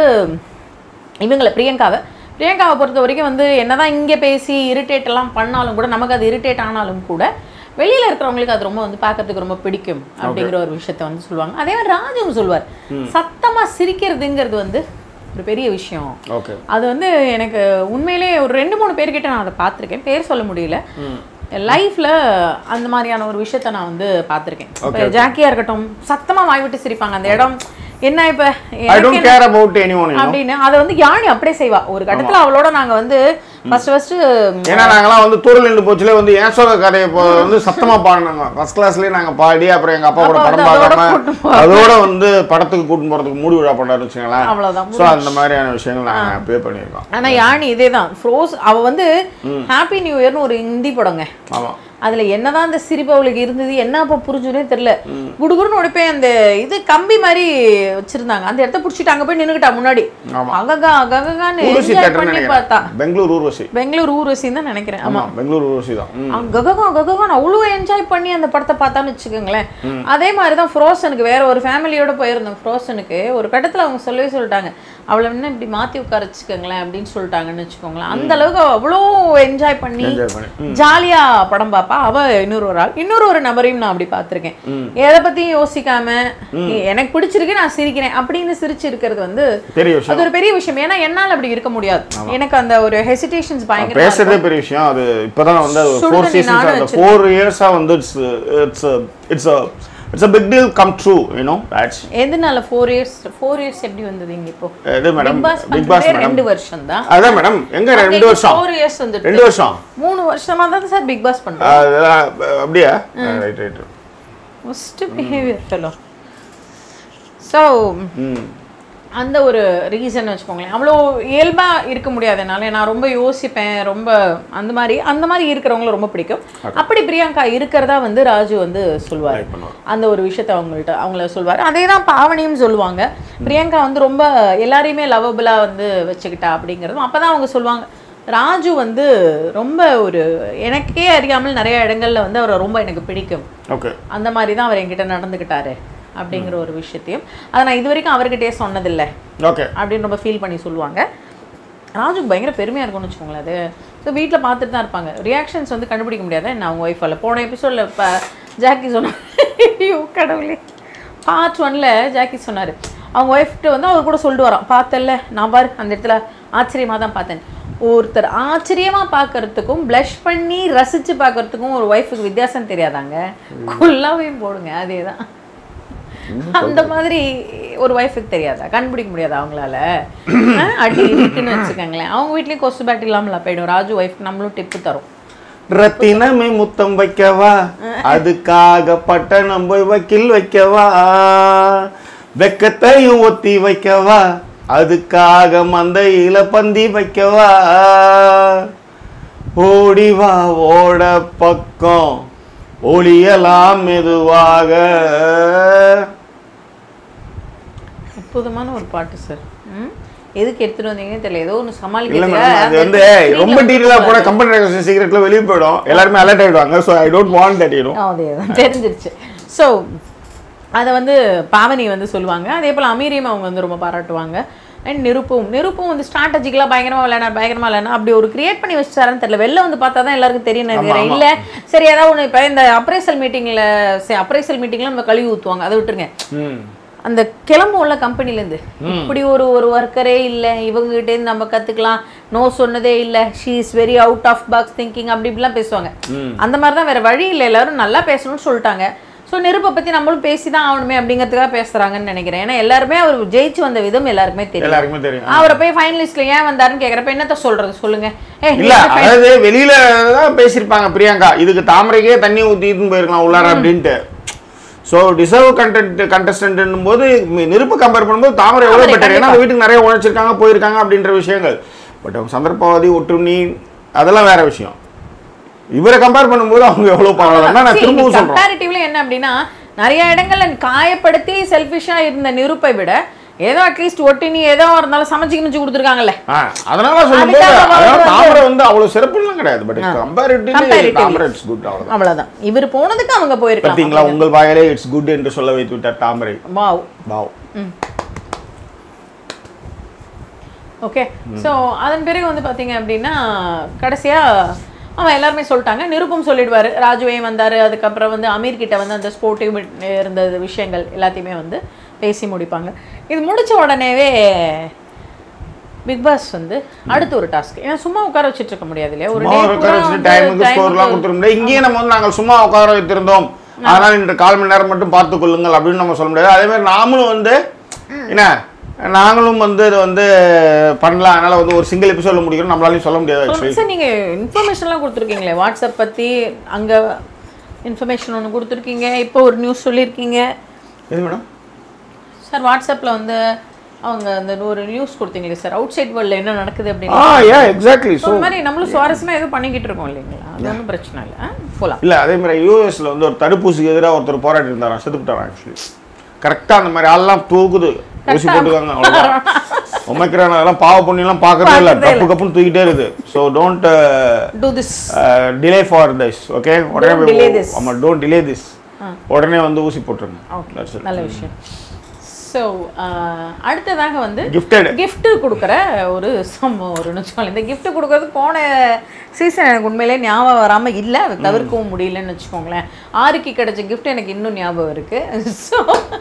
இவங்களை பிரியங்காவை பிரியங்காவை பொறுத்த வரைக்கும் வந்து என்னதான் இங்கே பேசி இரிட்டேட் எல்லாம் பண்ணாலும் கூட நமக்கு அது இரிட்டேட் ஆனாலும் கூட வெளியில இருக்கிறவங்களுக்கு அது ரொம்ப வந்து பார்க்கறதுக்கு ரொம்ப பிடிக்கும் அப்படிங்கிற ஒரு விஷயத்த வந்து சொல்லுவாங்க அதே மாதிரி ராஜுவும் சொல்லுவார் சத்தமா சிரிக்கிறதுங்கிறது வந்து ஒரு பெரிய விஷயம் ஓகே அது வந்து எனக்கு உண்மையிலே ஒரு ரெண்டு மூணு பேர்கிட்ட நான் அதை பார்த்துருக்கேன் பேர் சொல்ல முடியல லைஃப்ல அந்த மாதிரியான ஒரு விஷயத்த நான் வந்து பார்த்துருக்கேன் இப்போ ஜாக்கியா இருக்கட்டும் சத்தமா வாய் விட்டு சிரிப்பாங்க அந்த இடம் என்ன இப்ப ஐ எனக்கு don't care about any one அப்படின்னு அதை வந்து யானி அப்படியே செய்வா ஒரு கட்டத்துல அவளோட நாங்க வந்து ஃபர்ஸ்ட் ஃபர்ஸ்ட் ஏன்னா நாங்கெல்லாம் வந்து தூரல் நின்று போச்சுல வந்து ஏன் சொல்ற கதையை இப்போ வந்து சத்தமா பாடினாங்க ஃபர்ஸ்ட் கிளாஸ்லயே நாங்க பாடி அப்புறம் எங்க அப்பா கூட அப்பா படம் வந்து அதோட பார்க்காம கூட்டிட்டு அதோட வந்து படத்துக்கு கூட்டின்னு போறதுக்கு மூடி விழா பண்ணாரு வச்சுங்களேன் அவ்வளவுதான் ஸோ அந்த மாதிரியான விஷயங்கள் நாங்க அப்பயே பண்ணியிருக்கோம் ஆனா யானி இதேதான் ஃப்ரோஸ் அவ வந்து ஹாப்பி நியூ இயர்னு ஒரு ஹிந்தி படங்க ஆமா அதுல என்னதான் அந்த சிரிப்பு அவளுக்கு இருந்தது என்ன அப்ப புரிஞ்சுனே தெரியல குடுகுடுன்னு உடைப்பே அந்த இது கம்பி மாதிரி வச்சிருந்தாங்க அந்த இடத்த புடிச்சிட்டு அங்க போய் நின்னுக்கிட்டா முன்னாடி ஆமா. அககா அககான்னு ஊர்வசி என்ஜாய் தேட்டர்னு பண்ணி பார்த்தா நினைக்கிறேன் பெங்களூர் ஊர்வசி பெங்களூர் ஊர்வசின்னு தான் நினைக்கிறேன் ஆமா ஆமா பெங்களூர் ஊர்வசி தான் ம். அவன் கககா கககான்னு அவ்வளோ என்ஜாய் பண்ணி அந்த படத்தை பார்த்தான்னு வச்சுக்கோங்களேன் அதே மாதிரி தான் ஃப்ரோசனுக்கு வேற ஒரு ஃபேமிலியோட போயிருந்தோம் ஃப்ரோசனுக்கு ஒரு கட்டத்துல அவங்க சொல்லவே சொல்லிட்டாங்க அவளை என்ன இப்படி மாத்தி உட்கார வச்சுக்கோங்களேன் அப்படின்னு சொல்லிட்டாங்கன்னு வச்சுக்கோங்களேன் அந்த அளவுக்கு அவ்வளோ என்ஜாய் பண்ணி என்ஜாய் பண்ணி ஜாலியா படம் பாப்பா அவ இன்னொரு ஒரு ஆள் இன்னொரு ஒரு நபரையும் நான் அப்படி பார்த்திருக்கேன் எதை பத்தியும் யோசிக்காம எனக்கு பிடிச்சிருக்கு நான் சிரிக்கிறேன் அப்படின்னு சிரிச்சு இருக்கிறது வந்து பெரிய விஷயம் அது ஒரு பெரிய விஷயம் ஏன்னா என்னால அப்படி இருக்க முடியாது எனக்கு அந்த ஒரு ஹெசிடேஷன்ஸ் பயங்கர பேசுறதே பெரிய விஷயம் அது இப்பதான் வந்து அது சுடுதண்ணி ஃபோர் சீசன்ஸ் நானும் அந்த ஃபோர் இயர்ஸா வந்து it's it's it's it's a big deal come true you know that's எதனால ஃபோர் இயர்ஸ் ஃபோர் இயர்ஸ் எப்படி வந்தது இங்க இப்போ இது madam big boss big boss பண்றதே மேடம் ரெண்டு வருஷம் தான் அதான் மேடம் எங்க ரெண்டு வருஷம் ஃபோர் இயர்ஸ் வந்துட்டு ரெண்டு வருஷம் மூணு வருஷமா தான் சார் பிக் பாஸ் பண்றோம் அதெல்லாம் அப்படியா right right most behaviour fellow so hmm அந்த ஒரு ரீசன் வச்சுக்கோங்களேன் அவ்வளோ இயல்பா இருக்க முடியாது என்னால நான் ரொம்ப யோசிப்பேன் ரொம்ப அந்த மாதிரி அந்த மாதிரி இருக்கிறவங்கள ரொம்ப பிடிக்கும் அப்படி பிரியங்கா இருக்கிறதா வந்து ராஜு வந்து சொல்லுவார் லைக் பண்ணுவார் அந்த ஒரு விஷயத்த அவங்கள்ட்ட அவங்கள சொல்லுவார் அதே தான் பாவனியும் சொல்லுவாங்க பிரியங்கா வந்து ரொம்ப எல்லாரையுமே லவபிளாக வந்து வச்சுக்கிட்டா அப்படிங்கிறதும் அப்போ தான் அவங்க சொல்லுவாங்க ராஜு வந்து ரொம்ப ஒரு எனக்கே அறியாமல் நிறைய இடங்கள்ல வந்து அவரை ரொம்ப எனக்கு பிடிக்கும் ஓகே அந்த மாதிரி தான் அவர் என்கிட்ட நடந்துக்கிட்டாரு அப்படிங்கிற ஒரு விஷயத்தையும் அதை நான் இது வரைக்கும் அவர்கிட்டயே சொன்னதில்லை ஓகே அப்படின்னு ரொம்ப ஃபீல் பண்ணி சொல்லுவாங்க ராஜுக்கு பயங்கர பெருமையாக இருக்கும்னு வச்சுக்கோங்களேன் அது ஸோ வீட்டில் பார்த்துட்டு தான் இருப்பாங்க ரியாக்ஷன்ஸ் வந்து கண்டுபிடிக்க முடியாது என்ன அவங்க ஒய்ஃபால் போன எபிசோடில் இப்போ ஜாக்கி சொன்னார் ஐயோ கடவுளே பார்ட் ஒன்ல ஜாக்கி சொன்னார் அவங்க ஒய்ஃப்ட்டு வந்து அவர் கூட சொல்லிட்டு வரோம் பார்த்தல்ல நான் பாரு அந்த இடத்துல ஆச்சரியமாக தான் பார்த்தேன் ஒருத்தர் ஆச்சரியமாக பார்க்கறதுக்கும் ப்ளஷ் பண்ணி ரசித்து பார்க்கறதுக்கும் ஒரு ஒய்ஃபுக்கு வித்தியாசம் தெரியாதாங்க குல்லாவையும் போடுங்க அதே தான் அந்த மாதிரி ஒரு ஒய்ஃபுக்கு தெரியாதா கண்டுபிடிக்க முடியாதா அவங்களால ஆ, அடி இருக்குன்னு வச்சுக்கோங்களேன் அவங்க வீட்லயும் கொசு பேட் இல்லாமல போயிடும் ராஜு ஒய்ஃப் நம்மளும் டிப்பு தரும் ரத்தினமே முத்தம் வைக்கவா அதுக்காக பட்டணம் போய் வக்கீல் வைக்கவா வெக்கத்தையும் ஒத்தி வைக்கவா அதுக்காக மந்தையில பந்தி வைக்கவா ஓடி வா ஓட பக்கம் ஒளியலாம் மெதுவாக அற்புதமான ஒரு பாட்டு சார் ம் எதுக்கு எடுத்துட்டு வந்தீங்கன்னு தெரியல ஏதோ ஒன்று இல்ல மேடம் அது வந்து ரொம்ப டீட்டெயிலா போன கம்பெனி சீக்கிரட்ல வெளியே போயிடும் எல்லாருமே அலர்ட் ஆயிடுவாங்க so I don't want that you அதே தான் தெரிஞ்சிருச்சு ஸோ அதை வந்து பாவனி வந்து சொல்லுவாங்க அதே போல் அமீரியம் அவங்க வந்து ரொம்ப பாராட்டுவாங்க அண்ட் நிருப்பும் நிருப்பும் வந்து ஸ்ட்ராட்டஜிக்கலாக பயங்கரமாக விளையாட பயங்கரமாக விளையாட அப்படி ஒரு கிரியேட் பண்ணி வச்சாருன்னு தெரியல வெளில வந்து பார்த்தா தான் எல்லாருக்கும் தெரியும் நினைக்கிறேன் இல்லை சரி ஏதாவது ஒன்று இப்போ இந்த அப்ரைசல் மீட்டிங்கில் அப்ரைசல் மீட்டிங்கில் நம்ம கழுவி ஊற்றுவாங்க அதை விட்டுருங்க ம் அந்த கிளம்பும்ல கம்பெனிலேருந்து இப்படி ஒரு ஒரு ஒர்க்கரே இல்லை இவங்ககிட்டேருந்து நம்ம கற்றுக்கலாம் நோ சொன்னதே இல்லை she is very out of box thinking அப்படி இப்படிலாம் பேசுவாங்க அந்த மாதிரி தான் வேறு வழி இல்லை எல்லாரும் நல்லா பேசணும்னு சொல்லிட்டாங்க ஸோ நெருப்பை பற்றி நம்மளும் பேசி தான் ஆகணுமே அப்படிங்கிறதுக்காக பேசுகிறாங்கன்னு நினைக்கிறேன் ஏன்னா எல்லாருமே அவர் ஜெயிச்சு வந்த விதம் எல்லாருக்குமே தெரியும் எல்லாருக்குமே தெரியும் அவரை போய் ஃபைனலிஸ்ட்ல ஏன் வந்தாருன்னு கேட்குறப்ப என்னத்த சொல்றது சொல்லுங்க ஏ இல்ல அதாவது வெளியில தான் பேசியிருப்பாங்க பிரியங்கா இதுக்கு தாமரைக்கே தண்ணி ஊத்திட்டு போயிருக்கலாம் உள்ளார அப்படின்ட்டு ஸோ டிசர்வ் கண்டென்ட் கண்டஸ்டன்ட் போது மி- நெருப்பு கம்பேர் பண்ணும்போது தாமரை எவ்வளோ தாமரை, பெட்டர் ஏன்னா அவங்க வீட்டுக்கு நிறைய உழைச்சிருக்காங்க போயிருக்காங்க அப்படின்ற விஷயங்கள் பட் அவங்க சந்தர்ப்பவாதி ஒட்டுண்ணி அதெல்லாம் வேற விஷயம் இவரை கம்பேர் பண்ணும்போது அவங்க எவ்வளோ பரவாயில்ல நான் திரும்பவும் சொல்றேன் கம்பேரிட்டிவ்ல என்ன அப்படின்னா நிறைய இடங்கள்ல காயப்படுத்தி செல்ஃபிஷா இருந்த நிருப்பை விட ஏதோ அட்லீஸ்ட் ஒட்டினி ஏதோ இருந்தாலும் சமைச்சு கிமிச்சு கொடுத்துருக்காங்கல்ல ஆ, அதனால சொல்லும்போது அதுக்காக அதாவது வந்து- தாமரை வந்து அவ்வளவு சிறப்புலாம் கிடையாது but comparatively Comparatively. Thamarai it's good அவ்வளவுதான் அவ்வளவுதான் இவர் போனதுக்கு அவங்க போயிருக்கலாம் பார்த்தீங்களா உங்கள் வாயிலே இட்ஸ் குட் என்று சொல்ல வைத்து விட்டார் Thamarai wow wow okay so அதன் பிறகு வந்து பார்த்தீங்க அப்படின்னா கடைசியாக அவன் எல்லாருமே சொல்லிட்டாங்க நிருப்பம் சொல்லிடுவார் ராஜுவையும் வந்தார் அதுக்கப்புறம் வந்து அமீர் கிட்ட வந்து அந்த ஸ்போர்ட்டிவ் இருந்த விஷயங்கள் எல்லாத்தையுமே வந்து பேசி முடிப்பாங்க இது முடிச்ச உடனேவே பிக் பாஸ் வந்து அடுத்து ஒரு டாஸ்க் ஏன்னா சும்மா உட்கார வச்சுட்டு இருக்க முடியாது இல்லையா ஒரு சும்மா day ஒரு உட்கார பூரா வச்சுட்டு வந்து டைமுக்கு time ஸ்கோர்லாம் க்கு- கொடுத்துட முடியாது இங்கேயே நம்ம வந்து நாங்கள் சும்மா உட்கார வைத்திருந்தோம் அதனால் இன்று கால் மணி நேரம் மட்டும் பார்த்துக் கொள்ளுங்கள் அப்படின்னு நம்ம சொல்ல முடியாது அதே மாதிரி நாமளும் வந்து என்ன நாங்களும் வந்து இது வந்து பண்ணலாம் அதனால வந்து ஒரு சிங்கிள் எபிசோட முடிக்கணும் நம்மளாலையும் சொல்ல முடியாது ஆக்சுவலி சார் நீங்க இன்ஃபர்மேஷன்லாம் கொடுத்துருக்கீங்களே வாட்ஸ்அப் பத்தி அங்க இன்ஃபர்மேஷன் ஒன்று கொடுத்துருக்கீங்க இப்போ ஒரு நியூஸ் சொல்லியிருக்கீங்க எது மேடம் சார் வாட்ஸ்அப்பில் வந்து அவங்க அந்த ஒரு நியூஸ் கொடுத்தீங்களே சார் அவுட் சைட் வேர்ல்டில் என்ன நடக்குது ஆ அப்படின்னு ஏ எக்ஸாக்ட்லி ஸோ அந்த மாதிரி நம்மளும் சுவாரஸ்யமாக எதுவும் பண்ணிக்கிட்டு இருக்கோம் இல்லைங்களா அது ஒன்றும் பிரச்சனை இல்லை போகலாம் இல்லை அதே மாதிரி யூஎஸ்ல வந்து ஒரு தடுப்பூசிக்கு எதிராக ஒருத்தர் போராடி இருந்தாராம் செத்துக்கிட்டாராம் ஆக்சுவலி கரெக்டாக அந்த மாதிரி ஆள்லாம் தூக்குது ஊசி போட்டுக்காங்க அவ்வளோதான் ஒமைக்கிறான் அதெல்லாம் பாவ புண்ணியெல்லாம் பார்க்கறதே இல்லை பார்க்கறதே கப்பு கப்புன்னு தூக்கிட்டே இருக்குது so don't do this delay for this okay உடனே Don't delay this. ஆமாம் டோன்ட் டிலே திஸ் உடனே வந்து ஊசி போட்டுருங்க ஓகே That's it. நல்ல விஷயம் ஸோ அடுத்ததாக வந்து Gifted. gift கொடுக்குற ஒரு சம்பவம் ஒரு வச்சுக்கோங்களேன் இந்த gift கொடுக்கறது போன சீசன் எனக்கு உண்மையிலே ஞாபகம் வராமல் இல்லை அதை தவிர்க்கவும் முடியலன்னு வச்சுக்கோங்களேன் ஆறுக்கு கிடைச்ச gift எனக்கு இன்னும் ஞாபகம் இருக்குது ஸோ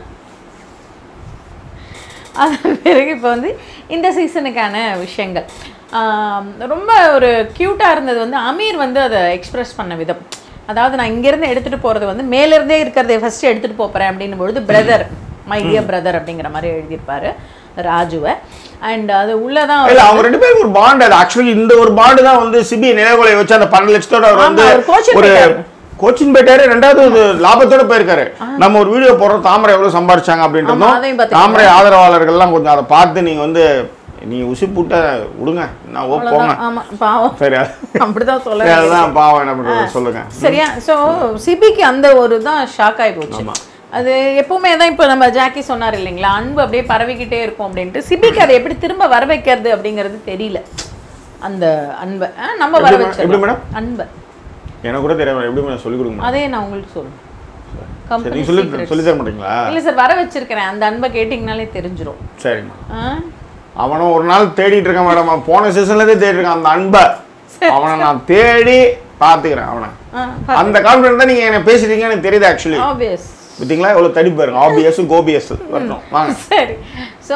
அதன் பிறகு இப்போ வந்து இந்த சீசனுக்கான விஷயங்கள் ஆம், ரொம்ப ஒரு க்யூட்டாக இருந்தது வந்து அமீர் வந்து அதை எக்ஸ்பிரஸ் பண்ண விதம் அதாவது நான் இங்கேருந்து எடுத்துகிட்டு போகிறது வந்து மேலேருந்தே இருக்கிறத ஃபஸ்ட்டு எடுத்துகிட்டு போகிறேன் அப்படின்னும் பொழுது பிரதர் மை டியர் பிரதர் அப்படிங்கிற மாதிரி எழுதியிருப்பாரு ராஜுவை அண்ட் அது உள்ளதான் இல்ல அவங்க ரெண்டு பேரும் ஒரு பாண்ட் அது ஆக்சுவலி இந்த ஒரு பாண்டு தான் வந்து சிபி நிலைகுலை வச்சு அந்த பன்னெண்டு லட்சத்தோட அவர் ஆமா, வந்து அவர் coaching ஒரு போயிட்டாரு. கோச்சிங் போயிட்டாரு ரெண்டாவது இது லாபத்தோட போயிருக்காரு நம்ம ஒரு வீடியோ போடுறோம் தாமரை எவ்வளவு சம்பாரிச்சாங்க ஆமா, அப்படின்றதும் அதையும் பார்த்துக்கோங்க. தாமரை ஆதரவாளர்கள்லாம் கொஞ்சம் அதை பார்த்து நீங்க வந்து நீ உசி பூட்ட விடுங்க நான் ஓ போங்க அவ்வளோதான் ஆமாம் பாவம் சரி அப்படிதான் சொல்ல சரி, அதுதான் பாவம் என்ன பண்றது சொல்லுங்க சரியா ஸோ சிபிக்கு அந்த ஒரு தான் ஷாக் ஆகி போச்சு அது எப்பவுமே தான் இப்போ நம்ம ஜாக்கி சொன்னார் இல்லைங்களா அன்பு அப்படியே பரவிக்கிட்டே இருக்கும் அப்படின்ட்டு சிபிக்கு அதை எப்படி திரும்ப வர வைக்கிறது அப்படிங்கிறது தெரியல அந்த அன்பை ஆ, நம்ம வர எப்படி மே- எப்படி வச்சிடலாம் மேடம் அன்பை எனக்கு கூட தெரியாது எப்படி மேடம் சொல்லிக் கொடுங்க அதே நான் உங்களுக்கு சொல்றேன் சரி கம்பெனி நீங்கள் சொல்லி சொல்லி தர மாட்டீங்களா இல்ல சார் வர வச்சிருக்கிறேன் அந்த அன்பை கேட்டிங்கனாலே தெரிஞ்சிரும் சரிம்மா ஆ? அவனும் ஒரு நாள் தேடிட்டு இருக்கான் மேடம் அவன் போன சீசன்லேருந்தே தேடி இருக்கான் அந்த அன்பை அவனை நான் தேடி பார்த்துக்கிறேன் அவனை ஆ, அந்த கான்ஃபிடன்ஸ் தான் நீங்கள் என்ன பேசுறீங்க எனக்கு தெரியுது ஆக்சுவலி obvious பார்த்தீங்களா எவ்வளோ தடி பாருங்க ஆபிஎஸ் கோபிஎஸ் வரட்டும் வாங்க சரி ஸோ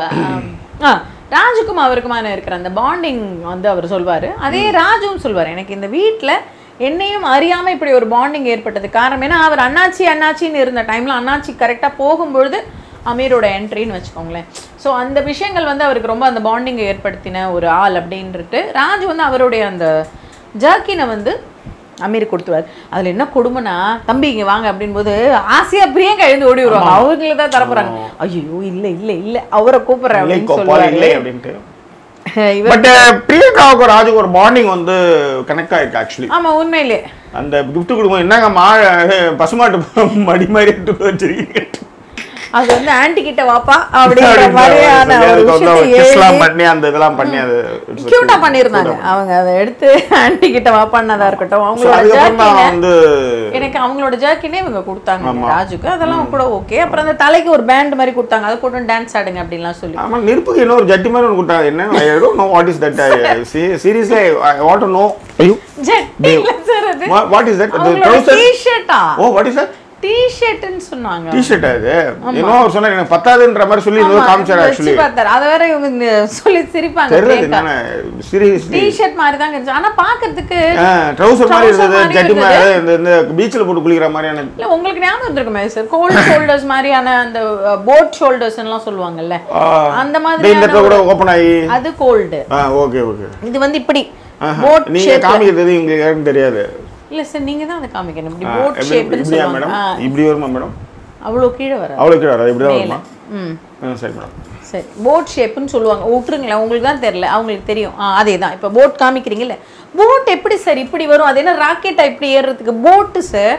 ஆ ராஜுக்கும் அவருக்குமான இருக்கிற அந்த பாண்டிங் வந்து அவர் சொல்வாரு அதே ராஜுவும் சொல்வார் எனக்கு இந்த வீட்ல என்னையும் அறியாம இப்படி ஒரு பாண்டிங் ஏற்பட்டது காரணம் ஏன்னா அவர் அண்ணாச்சி அண்ணாச்சின்னு இருந்த டைம்ல அண்ணாச்சி கரெக்டா போகும்பொழுது அமீரோட என்ட்ரின்னு வச்சுக்கோங்களேன் ஸோ அந்த விஷயங்கள் வந்து அவருக்கு ரொம்ப அந்த பாண்டிங்கை ஏற்படுத்தின ஒரு ஆள் அப்படின்ட்டு ராஜு வந்து அவருடைய அந்த ஜர்க்கினை வந்து அமீர் கொடுத்துருவார் அதுல என்ன கொடுமைனா தம்பி இங்க வாங்க அப்படின்போது ஆசையா பிரியங்கா எழுந்து ஓடி வருவாங்க அவங்கள தான் தரப்போறாங்க ஐயோ இல்ல இல்ல இல்ல அவரை கூப்பிடுறேன் இல்லை அப்படின்னு கோபால் சொல்லுவாரு இல்லை அப்படின்ட்டு இவர் பட் பிரியங்காவுக்கு ராஜுக்கு ஒரு பாண்டிங் வந்து கனெக்ட் ஆயிருக்கு ஆக்சுவலி ஆமா உண்மையிலே அந்த gift கொடுக்கும் என்னங்க மா பசுமாட்டு மடி மாதிரி எடுத்து வச்சிருக்கீங்க அது வந்து ஆன்டி கிட்ட வாப்பா அப்படிங்கிற அப்படின்ற மாதிரியான சொல்லி ஒரு அதுக்கு வந்து அவர் விஷயத்தை kiss-லாம் எழுதி பண்ணி அந்த இதெல்லாம் பண்ணி அது it's a கியூட்டா cute- பண்ணியிருந்தாங்க அவங்க அதை எடுத்து ஆன்டி கிட்ட வாப்பான்னதா இருக்கட்டும் So, அவங்களோட அதுக்கப்புறம் தான் ஜர்க்கினை வந்து எனக்கு அவங்களோட ஜர்க்கினே இவங்க கொடுத்தாங்க ராஜுக்கு அதெல்லாம் கூட ஓகே அப்புறம் அந்த தலைக்கு ஒரு பேண்ட் மாதிரி கொடுத்தாங்க அதை போட்டு டான்ஸ் ஆடுங்க அப்படின்லாம் சொல்லி ஆமா நெருப்புக்கு இன்னொரு ஜட்டி மாதிரி ஒன்று கொடுத்தாங்க என்ன I don't know what is that seriously I want to know ஐயோ ஜட்டி இல்ல சார் அது வாட் இஸ் தட் அவங்களோட ட்ரௌசர் டிஷர்ட்டா ஓ வாட் இஸ் தட் டிஷர்ட்னு சொன்னாங்க டிஷர்ட் அது இன்னும் அவர் சொன்னார் எனக்கு பத்தாதுன்ற மாதிரி சொல்லி ஏதோ காமிச்சார் வச்சு ஆக்சுவலி பார்த்தாரு அதை வேற இவங்க இந்த சொல்லி சிரிப்பாங்க தெரியல பிரியங்கா. என்னன்னு சீரியஸ்லி டிஷர்ட் மாதிரி தாங்க இருந்துச்சு ஆனா பாக்குறதுக்கு ட்ரௌசர் மாதிரி trouser இருந்தது மாதிரி ஜட்டி இருந்தது. மாதிரி இந்த இந்த பீச்சில் போட்டு குளிக்கிற மாதிரியான இல்ல உங்களுக்கு ஞாபகம் இருந்திருக்குமே சார் கோல்ட் ஷோல்டர்ஸ் மாதிரியான அந்த போட் ஷோல்டர்ஸ் எல்லாம் சொல்லுவாங்கல்ல ஆ, அந்த இந்த மாதிரி இடத்துல கூட ஓப்பன் ஆகி அது கோல்டு ஆ ஓகே ஓகே இது வந்து இப்படி போட் நீங்க ஷேப் காமிக்கிறது உங்களுக்கு யாருக்கும் தெரியாது இல்ல சார் நீங்க தான் அதை காமிக்கணும் இப்படி ஆ, போட் எப்படி- ஷேப்னு இப்படியா சொல்லுவாங்க மேடம் ஆ, இப்படி வருமா மேடம் அவ்வளவு கீழே வராது அவ்வளோ கீழே வராது இப்படி தான் மேல வருமா ம் ஆ, சரி மேடம் சரி போட் ஷேப்னு சொல்லுவாங்க விட்டுருங்களேன் உங்களுக்கு தான் தெரியல அவங்களுக்கு தெரியும் ஆ அதே தான் இப்போ போட் காமிக்கிறீங்கல்ல போட் எப்படி சார் இப்படி வரும் அது என்ன ராக்கெட்டா இப்படி ஏறுறதுக்கு போட்டு சார்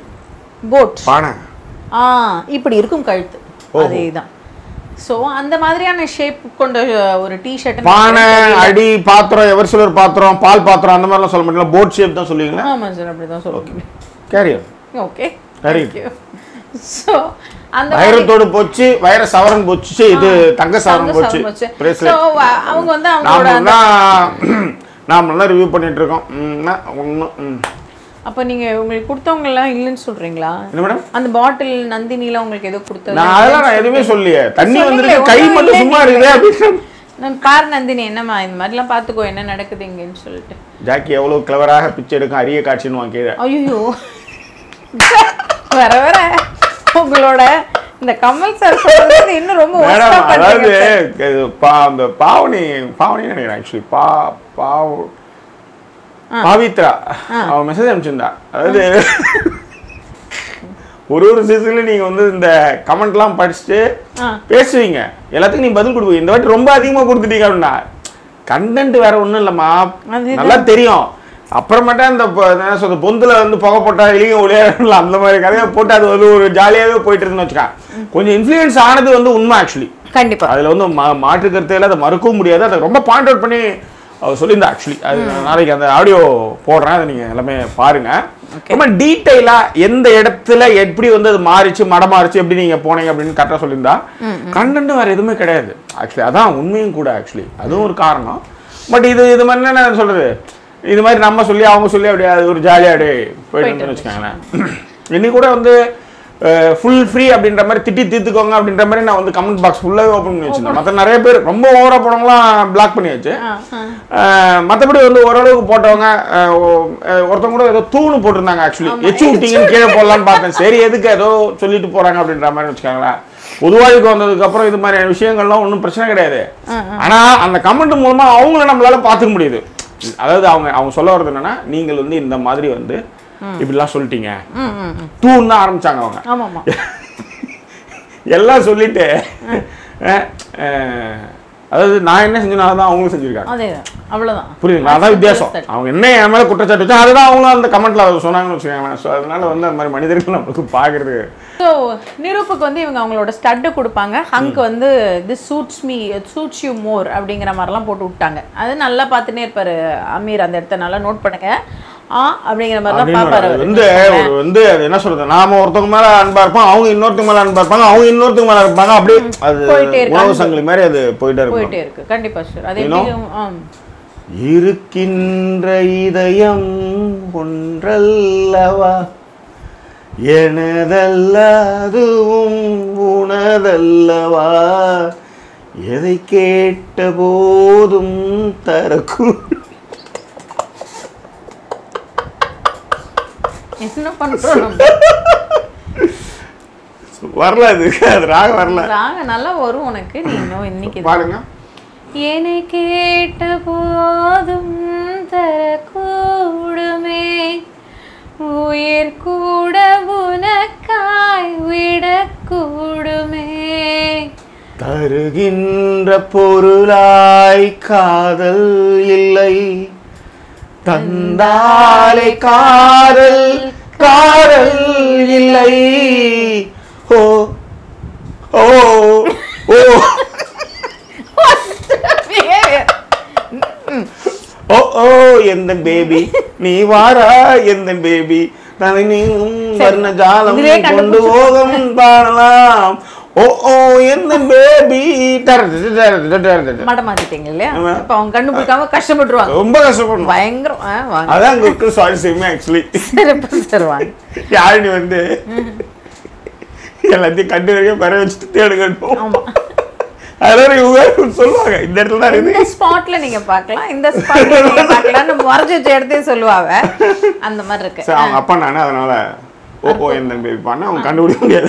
போட் பானை ஆ இப்படி இருக்கும் கழுத்து அதே தான் ஸோ அந்த மாதிரியான ஷேப் கொண்ட அஹ், ஒரு டிஷர்ட் பானை அடி பாத்திரம் எவர் சிலர் பாத்திரம் பால் பாத்திரம் அந்த மாதிரிலாம் சொல்ல மாட்டீங்களா போட் ஷேப் தான் சொல்லுவீங்களா ஆமா சார் அப்படி தான் சொல்லுவேன் கேரியர் ஓகே Very ஸோ அந்த வைரத்தோடு போச்சு வைர சவரன் போச்சு இது தங்க சவரன் போச்சு ஸோ பிரேஸ்லெட் அவங்க வந்து அவங்களோட நாம தான் நாம தான் ரிவ்யூ பண்ணிட்டு இருக்கோம் ஒன்றும் அப்போ நீங்க உங்களுக்கு கொடுத்தவங்க எல்லாம் இல்லைன்னு சொல்றீங்களா என்ன மேடம் அந்த பாட்டில் நந்தினில உங்களுக்கு ஏதோ கொடுத்தது நான் அதெல்லாம் நான் எதுவுமே சொல்லியே தண்ணி சொன்னீங்களே, வந்துருக்கு கை ஒண்ணும் மட்டும் இல்லை சும்மா இருக்குது அப்படின்னு நான் பாரு நந்தினி என்னம்மா இந்த மாதிரிலாம் பார்த்துக்கோ என்ன நடக்குது இங்கன்னு சொல்லிட்டு ஜாக்கி எவ்வளவு கிளவராக பிச்சை எடுக்கும் அரிய காட்சின்னு வாங்க கீழே ஐயோ வர வர உங்களோட இந்த கமல் சார் சொல்றது இன்னும் ரொம்ப மேடம் worst ஆ அதாவது பண்றீங்க sir. இது பா- அந்த பாவனி பாவனி நினைக்கிறேன் ஆக்சுவலி பா பாவ பவித்ரா அவன் மெசேஜ் அனுப்பிச்சிருந்தா அதாவது ஒரு ஒரு சீசன்ல நீங்க வந்து இந்த கமெண்ட்லாம் படிச்சுட்டு ஆ. பேசுவீங்க எல்லாத்துக்கும் நீ பதில் கொடுப்பீங்க இந்த வாட்டி ரொம்ப அதிகமா கொடுத்துட்டீங்க அப்படின்னா கண்டென்ட் வேற ஒண்ணும் இல்லம்மா அதுதான். நல்லா தெரியும் அப்புறமேட்டா இந்த பொ- என்ன சொல்றது பொந்துல வந்து புகை போட்டா எலிங்க ஒளியாடலாம் அந்த மாதிரி கதையை போட்டு அது வந்து ஒரு ஜாலியாவே போயிட்டு இருக்குன்னு வச்சுக்கா கொஞ்சம் இன்ஃப்ளூயன்ஸ் ஆனது வந்து உண்மை ஆக்சுவலி கண்டிப்பா அதுல வந்து மா- மாற்று கருத்து இல்லை அதை மறுக்கவும் முடியாது அதை ரொம்ப பாயிண்ட் அவுட் பண்ணி அவர் சொல்லியிருந்தா ஆக்சுவலி அது நான் நாளைக்கு அந்த ஆடியோ போடுறேன் அதை நீங்க எல்லாமே பாருங்க ரொம்ப டீட்டெயிலா எந்த இடத்துல எப்படி வந்து அது மாறிச்சு மடம் மாறிச்சு எப்படி நீங்க போனீங்க அப்படின்னு கரெக்டாக சொல்லியிருந்தா கண்டென்ட் வேற எதுவுமே கிடையாது ஆக்சுவலி அதான் உண்மையும் கூட ஆக்சுவலி அதுவும் ஒரு காரணம் பட் இது இது மாதிரி என்ன சொல்றது இது மாதிரி நம்ம சொல்லி அவங்க சொல்லி அப்படியே அது ஒரு ஜாலியாக அப்படியே போயிட்டு இருந்துன்னு வச்சுக்கோங்களேன் இன்னைக்கு கூட வந்து ஃபுல் ஃப்ரீ அப்படின்ற மாதிரி திட்டி தீர்த்துக்கோங்க அப்படின்ற மாதிரி நான் வந்து கமெண்ட் பாக்ஸ் ஃபுல்லாகவே ஓப்பன் பண்ணி வச்சிருந்தேன் மற்ற நிறைய பேர் ரொம்ப ஓவரா போனவங்களாம் பிளாக் பண்ணியாச்சு ஆ, ஆ. மற்றபடி வந்து ஓரளவுக்கு போட்டவங்க அஹ், ஒ- அஹ், ஒருத்தவங்க கூட ஏதோ தூணு போட்டிருந்தாங்க ஆக்சுவலி எச்சு விட்டீங்கன்னு கீழே போடலாம்னு பார்த்தேன் சரி எதுக்கு ஏதோ சொல்லிட்டு போறாங்க அப்படின்ற மாதிரி வச்சுக்கோங்களேன் பொதுவாழ்வுக்கு வந்ததுக்கு அப்புறம் இது மாதிரியான விஷயங்கள்லாம் ஒன்றும் பிரச்சனை கிடையாது ஆனா அந்த கமெண்ட் மூலமா அவங்கள நம்மளால பார்த்துக்க முடியுது அதாவது அவங்க அவங்க சொல்ல வர்றது என்னன்னா நீங்கள் வந்து இந்த மாதிரி வந்து இப்படிலாம் சொல்லிட்டீங்க ம், ம், ம். தூண் தான் ஆரம்பிச்சாங்க அவங்க ஆமா ஆமா எல்லாம் சொல்லிட்டு அஹ், அஹ், அதாவது நான் என்ன செஞ்சேனோ அதான் அவங்களும் செஞ்சிருக்காங்க அதே அவ்வளவுதான் புரியுதுங்களா அதான் வித்தியாசம் அவங்க என்ன என் மேல குற்றச்சாட்டு வச்சா அதுதான் அவங்களும் அந்த கமெண்ட்ல அதை சொன்னாங்கன்னு வச்சுக்கோங்களேன் ஸோ அதனால வந்து அந்த மாதிரி மனிதர்கள் நம்மளுக்கு பார்க்கறது ஸோ நிரூப்புக்கு வந்து இவங்க அவங்களோட ஸ்டட்டு கொடுப்பாங்க ஹங்க் வந்து this suits me suits you more அப்படிங்கிற மாதிரிலாம் போட்டு விட்டாங்க அது நல்லா பார்த்துனே இருப்பாரு அமீர் அந்த இடத்த நல்லா நோட் பண்ணுங்க ஆ அப்படிங்கிற மாதிரி தான் அப்படின்னு பார்ப்பாரு அது அவரு. வந்து ஒரு வந்து அது என்ன சொல்றது நாம ஒருத்தவங்க மேல அன்பா இருப்போம் அவங்க இன்னொருத்தவங்க மேல அன்பா இருப்பாங்க அவங்க இன்னொருத்தவங்க மேல இருப்பாங்க அப்படியே அது போயிட்டே இருக்கு. உணவு சங்கிலி மாதிரி அது போயிட்டே இருக்கும் போயிட்டே இருக்கு கண்டிப்பா சார் அது You know? எப்படி ஆம். இருக்கின்ற இதயம் ஒன்றல்லவா எனதல்ல அதுவும் உனதல்லவா எதை கேட்ட போதும் தரக்கும் என்ன பண்றோம் நம்ம? வரல அது அது ராக வரல ராக நல்லா வரும் உனக்கு நீ இன்னும் இன்னைக்கு இது- பாருங்க என்னை கேட்ட போதும் தரக்கூடுமே உயிர் கூட உனக்காய் விடக்கூடுமே தருகின்ற பொருளாய் காதல் இல்லை தந்தாலே காதல் காதல் இல்லை ஓ ஓ ஓ ஓ ஓ எந்த பேபி நீ வாரா எந்த பேபி தனி நீங்கும் வர்ண ஜாலம் இதுலயே கொண்டு கண்டுபிடிச்சு- போகும் பாடலாம் ஓ ஓ எந்த பேபி மட மாத்திட்டீங்க இல்லையா ஆமா. இப்ப அவங்க கண்ணு பிடிக்காம கஷ்டப்பட்டுருவாங்க ரொம்ப கஷ்டப்படணும் பயங்கரம் ஆ, வாங்க அதான் அங்க இருக்கிற சுவாரஸ்யமே ஆக்சுவலி சிறப்பு சார் வாங்க யாழினி வந்து எல்லாத்தையும் கண்டு வரைக்கும் பெற வச்சுட்டு தேடுகட்டும் ஆமா அதெல்லாம் இவங்க சொல்லுவாங்க இந்த இடத்துல தான் இருக்குது இந்த ஸ்பாட்ல நீங்க பார்க்கலாம் இந்த ஸ்பாட்ல நீங்க பார்க்கலாம்னு மறைச்சு வச்ச இடத்தையும் சொல்லுவாங்க அந்த மாதிரி இருக்கு சரி அவங்க அப்பா நானே அதனால ஓ ஓ எந்த பேபி பண்ண அவங்க கண்டுபிடிக்க முடியாது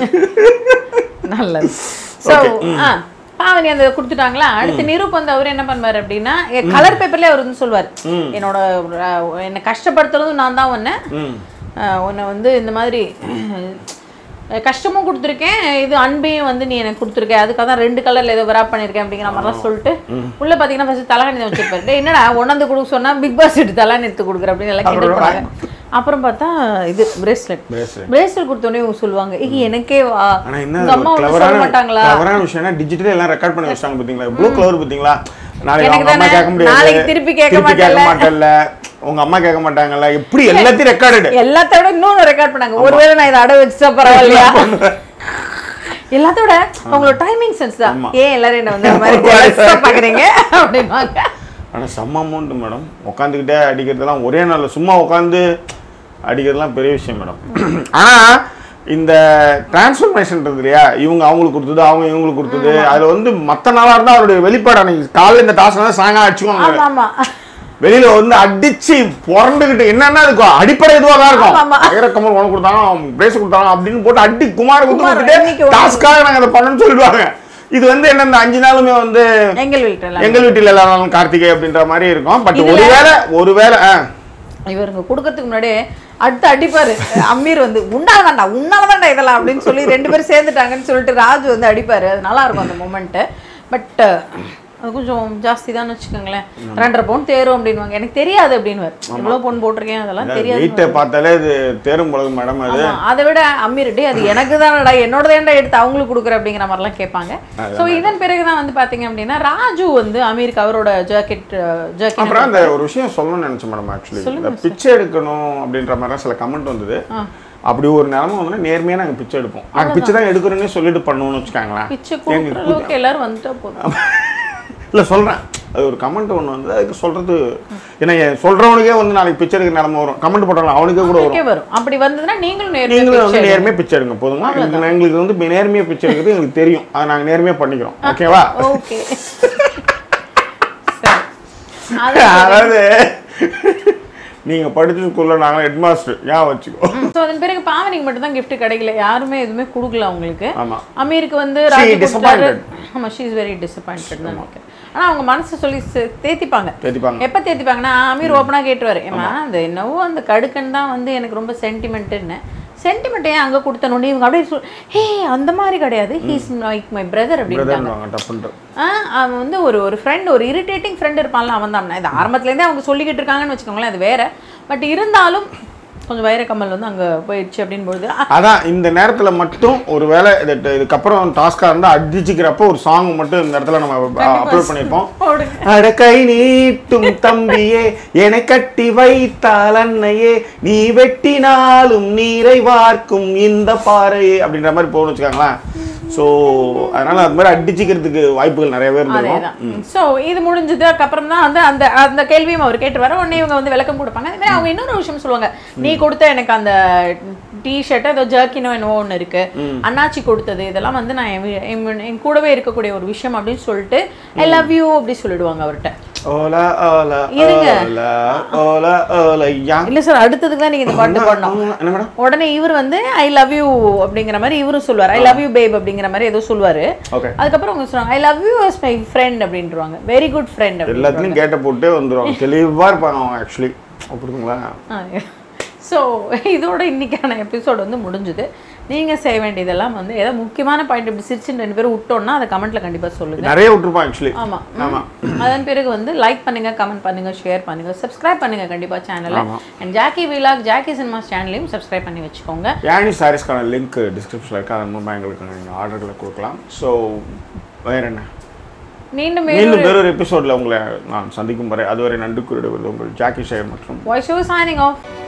நல்லது ஸோ ஆ பாவனி அந்த கொடுத்துட்டாங்களா அடுத்து நிரூப் வந்து அவர் என்ன பண்ணுவார் அப்படின்னா கலர் பேப்பர்ல அவர் வந்து சொல்வார் என்னோட அஹ், என்னை கஷ்டப்படுத்துறதும் நான் தான் ஒன்று ம் உன்னை வந்து இந்த மாதிரி அஹ், கஷ்டமும் கொடுத்துருக்கேன் இது அன்பையும் வந்து நீ எனக்கு கொடுத்துருக்க அதுக்காக தான் ரெண்டு கலர்ல ஏதோ விராப் பண்ணியிருக்கேன் அப்படிங்கிற மாதிரிலாம் சொல்லிட்டு உள்ள பார்த்தீங்கன்னா ஃபர்ஸ்ட் தலகாணி தான் வச்சிருப்பாரு டேய், என்னடா ஒன்னாந்து கொடுக்க சொன்னா பிக் பாஸ் எடுத்து தலானி எடுத்து கொடுக்குற அப்படின்னு எல்லாம் கிண்டல் அப்புறம் பண்ணாங்க அப்புறம் பார்த்தா இது பிரேஸ்லெட் Bracelet. பிரேஸ்லெட் கொடுத்தோடனே இவங்க சொல்லுவாங்க "ஏய், எனக்கே வா ஆனா என்ன உங்க அம்மா ஒண்ணும் சொல்ல கிளவரான மாட்டாங்களா கிளவரான விஷயம்னா டிஜிட்டல் எல்லாம் ரெக்கார்ட் பண்ணி வச்சாங்க பாத்தீங்களா இவ்வளவு கிளவர் பாத்தீங்களா நாளைக்கு எனக்கு அவங்க அம்மா தானே, கேட்க முடியாது நாளைக்கு திருப்பி கேட்க கேட்க மாட்டேல்ல. மாட்டேல்ல உங்க அம்மா கேட்க மாட்டாங்கல்ல எப்படி எல்லாத்தையும் ரெக்கார்டு எல்லாத்த விட இன்னொன்னு ரெக்கார்ட் பண்ணாங்க ஒருவேளை நான் இதை அடை வச்சுட்டா பரவாயில்லையா எல்லாத்த விட அவங்களோட டைமிங் சென்ஸ் தான் ஆமா. ஏன் எல்லாரும் என்ன வந்து இந்த மாதிரி jealous ஆ பாக்குறீங்க அப்படின்வாங்க ஆனா செம்ம அமௌண்ட் மேடம் உட்காந்துக்கிட்டே அடிக்கிறதெல்லாம் ஒரே நாள்ல சும்மா உட்காந்து அடிக்கிறதுலாம் பெரிய விஷயம் மேடம் ஆனா இந்த டிரான்ஸ்ஃபர்மேஷன் இருக்கு இல்லையா இவங்க அவங்களுக்கு கொடுத்தது அவங்க இவங்களுக்கு கொடுத்தது அதுல வந்து மத்த நாளா இருந்தா அவருடைய வெளிப்பாடு அன்னைக்கு காலையில இந்த டாஸ்க் தான் சாயங்காலம் அடிச்சுக்குவாங்க ஆமா ஆமா வெளியில வந்து அடிச்சு புரண்டுகிட்டு என்னன்னா அதுக்கு அடிப்படை இதுவா தான் ஆமா, ஆமா. இருக்கும் வைரக்கமல் உனக்கு கொடுத்தாங்க பிரேஸ் கொடுத்தாங்க அப்படின்னு போட்டு அடி குமார குமார், குத்து இன்னைக்கு ஒரு- டாஸ்க்காக நாங்க அதை பண்ணணும்னு சொல்லிடுவாங்க இது வந்து என்ன இந்த அஞ்சு நாளுமே வந்து எங்கள் வீட்டுல எங்கள் வீட்டில் எல்லா நாளும் கார்த்திகை அப்படின்ற மாதிரி இருக்கும் பட் இதுல- ஒருவேளை ஒருவேளை ஆ, இவருங்க கொடுக்கறதுக்கு முன்னாடியே அடுத்து அடிப்பாரு அம்மீர் வந்து உன்னாலதான்டா உன்னாலதான்டா இதெல்லாம் அப்படின்னு சொல்லி ரெண்டு பேரும் சேர்ந்துட்டாங்கன்னு சொல்லிட்டு ராஜு வந்து அடிப்பாரு அது நல்லா இருக்கும் அந்த மூமெண்ட் பட் அது கொஞ்சம் ஜாஸ்தி தான் வச்சுக்கோங்களேன் ரெண்டரை பவுன் தேரும் அப்படின்வாங்க எனக்கு தெரியாது அப்படின்னு இவ்வளவு பவுன் போட்டிருக்கேன் அதெல்லாம் தெரியாது வெயிட்டை பார்த்தாலே இது தேரும் பழகு மேடம் அது ஆமா, அதை விட அம்மீர் டே அது எனக்கு தானடா என்னோட தான்டா எடுத்து அவங்களுக்கு கொடுக்குற அப்படிங்கிற மாதிரிலாம் கேட்பாங்க ஸோ இதன் பிறகுதான் வந்து பாத்தீங்க அப்படின்னா ராஜு வந்து அமீருக்கு அவரோட ஜாக்கெட் ஜாக்கெட் அப்புறம் அந்த ஒரு விஷயம் சொல்லணும்னு நினைச்சேன் மேடம் ஆக்சுவலி இந்த பிச்சை எடுக்கணும் அப்படின்ற மாதிரி சில கமெண்ட் வந்தது அப்படி ஒரு நிலைமை வந்து நேர்மையா நாங்க பிச்சை எடுப்போம் நாங்க பிச்சை தான் எடுக்கிறோன்னே சொல்லிட்டு பண்ணுவோம்னு வச்சுக்காங்களேன் பிச்சை கொடுக்குற அளவுக்கு எல்லாரும் வந்துட்டா போதும் இல்ல சொல்றேன் அது ஒரு கமெண்ட் ஒண்ணு வந்து அதுக்கு சொல்றது ஏன்னா என் சொல்றவனுக்கே வந்து நாளைக்கு பிச்சை எடுக்கிற நிலைமை வரும் கமெண்ட் போட்டாலும் அவனுக்கே கூட வரும் ஓகே வரும் அப்படி வந்ததுன்னா நீங்களும் நேர்மையா நீங்களும் வந்து பிச்சை நேர்மையா பிச்சை எடுங்க போதுமா எங்களுக்கு எங்களுக்கு வந்து நேர்மையா பிச்சை எடுக்கிறது எங்களுக்கு தெரியும் அதை நாங்க நேர்மையா பண்ணிக்கிறோம் ஓகேவா ஓகே சரி அது அதாவது நீங்க படிச்ச ஸ்கூல்ல நாங்க ஹெட் மாஸ்டர் ஏன் வச்சுக்கோ ஸோ அதன் பிறகு பாவனிக்கு மட்டும் தான் gift கிடைக்கல யாருமே எதுவுமே கொடுக்கல அவங்களுக்கு ஆமா அமீருக்கு வந்து She ராஜு கொடுத்தாரு disappointed. ஆமா ஷீ இஸ் வெரி டிசப்பாயிண்டட் தான் நினைக்கிறேன் ஆனா அவங்க மனசு சொல்லி சே- தேத்திப்பாங்க தேத்திப்பாங்க எப்ப தேத்திப்பாங்கன்னா அமீர் ஓப்பனா கேட்டுவாரு ஏமா அந்த என்னவோ அந்த கடுக்கன் தான் வந்து எனக்கு ரொம்ப சென்டிமெண்ட்டுன்னு சென்டிமெண்ட் ஏன் அங்கே கொடுத்தனோன்னு இவங்க அப்படியே சொல் ஹே அந்த மாதிரி கிடையாது ஹீஸ் லைக் மை பிரதர் அப்படின்ட்டாங்க பிரதர்னுவாங்க டப்புன்ட்டு ஆ, அவன் வந்து ஒரு ஒரு ஃப்ரெண்ட் ஒரு இரிட்டேட்டிங் ஃப்ரெண்ட் இருப்பான்ல அவன் தான் இது ஆரம்பத்துலேருந்தே அவங்க சொல்லிக்கிட்டு இருக்காங்கன்னு வச்சுக்கோங்களேன் அது வேற பட் இருந்தாலும் கொஞ்சம் வைரக்கமல் வந்து அங்கே போயிடுச்சு அப்படின்பொழுது அ- அதான் இந்த நேரத்துல மட்டும் ஒருவேளை இது இதுக்கப்புறம் டாஸ்கா இருந்தா அடிச்சுக்கிறப்போ ஒரு சாங் மட்டும் இந்த இடத்துல நம்ம அப்லோட் பண்ணியிருப்போம் போடுங்க. அட கை நீட்டும் தம்பியே என்னை கட்டி வைத்தால் அன்னையே நீ வெட்டினாலும் நீரை வார்க்கும் இந்த பாறையே அப்படின்ற மாதிரி போகணும்னு வச்சுக்காங்களேன் ஸோ அதனால அது மாதிரி அடிச்சுக்கிறதுக்கு வாய்ப்புகள் நிறையவே இருந்திருக்கும் அதேதான் ஸோ இது முடிஞ்சது அதுக்கப்புறம் தான் வந்து அந்த அந்த கேள்வியும் அவர் கேட்டு வர உடனே இவங்க வந்து விளக்கம் கொடுப்பாங்க அதே மாதிரி அவங்க இன்னொரு விஷயம் சொல்லுவாங்க நீ கொடுத்த எனக்கு அந்த டிஷர்ட் ஏதோ ஜர்க்கினோ என்னவோ ஒன்று இருக்கு அண்ணாச்சி கொடுத்தது இதெல்லாம் வந்து நான் என் வீ- என் என் கூடவே இருக்கக்கூடிய ஒரு விஷயம் அப்படின்னு சொல்லிட்டு ஐ லவ் யூ அப்படி சொல்லிடுவாங்க அவர்கிட்ட ஓலா ஓலா இருங்க. ஓலா ஓலா ஓலா யா இல்ல சார் அடுத்ததுக்கு தான் நீங்க இந்த பாட்டு பாடணும் என்ன மேடம் உடனே இவர் வந்து ஐ லவ் யூ அப்படிங்கிற மாதிரி இவரும் சொல்லுவார் ஐ லவ் யூ பேப் அப்படிங்கிற மாதிரி ஏதோ சொல்லுவாரு ஓகே அதுக்கப்புறம் அவங்க சொல்லுவாங்க I love you as my friend அப்படின்ட்டுருவாங்க வெரி குட் ஃப்ரெண்ட் அப்படி எல்லாத்துலயும் கேட்ட போட்டே வந்துரும் தெளிவா இருப்பாங்க அவங்க ஆக்சுவலி அப்படிங்களா ஸோ இதோட இன்னைக்கான எபிசோட் வந்து முடிஞ்சுது நீங்கள் செய்ய வேண்டியதெல்லாம் வந்து ஏதோ முக்கியமான பாயிண்ட் இப்படி சிரிச்சுன்னு ரெண்டு பேரும் விட்டோம்னா அதை கமெண்ட்ல கண்டிப்பாக சொல்லுங்க நிறைய விட்டுருப்பான் ஆக்சுவலி ஆமா ஆமா அதன் பிறகு வந்து லைக் பண்ணுங்க கமெண்ட் பண்ணுங்க ஷேர் பண்ணுங்க சப்ஸ்கிரைப் பண்ணுங்க கண்டிப்பா சேனலை ஆமா. And Jackie vlog Jackie cinemas சேனலையும் சப்ஸ்கிரைப் பண்ணி வச்சுக்கோங்க யானி சாரீஸ்க்கான லிங்க் டிஸ்கிரிப்ஷனில் இருக்கு அதன் மூலமாக எங்களுக்கு நீங்கள் ஆர்டர்களை கொடுக்கலாம் ஸோ வேற என்ன மீண்டும் மீண்டும் வேறொரு எபிசோடில் உங்களை நான் சந்திக்கும் வரை அதுவரை நன்றி கூறிடுவது உங்கள் ஜாக்கி ஷேர் மற்றும் வாய்ஸ் ஓவர் சைனிங் ஆஃப்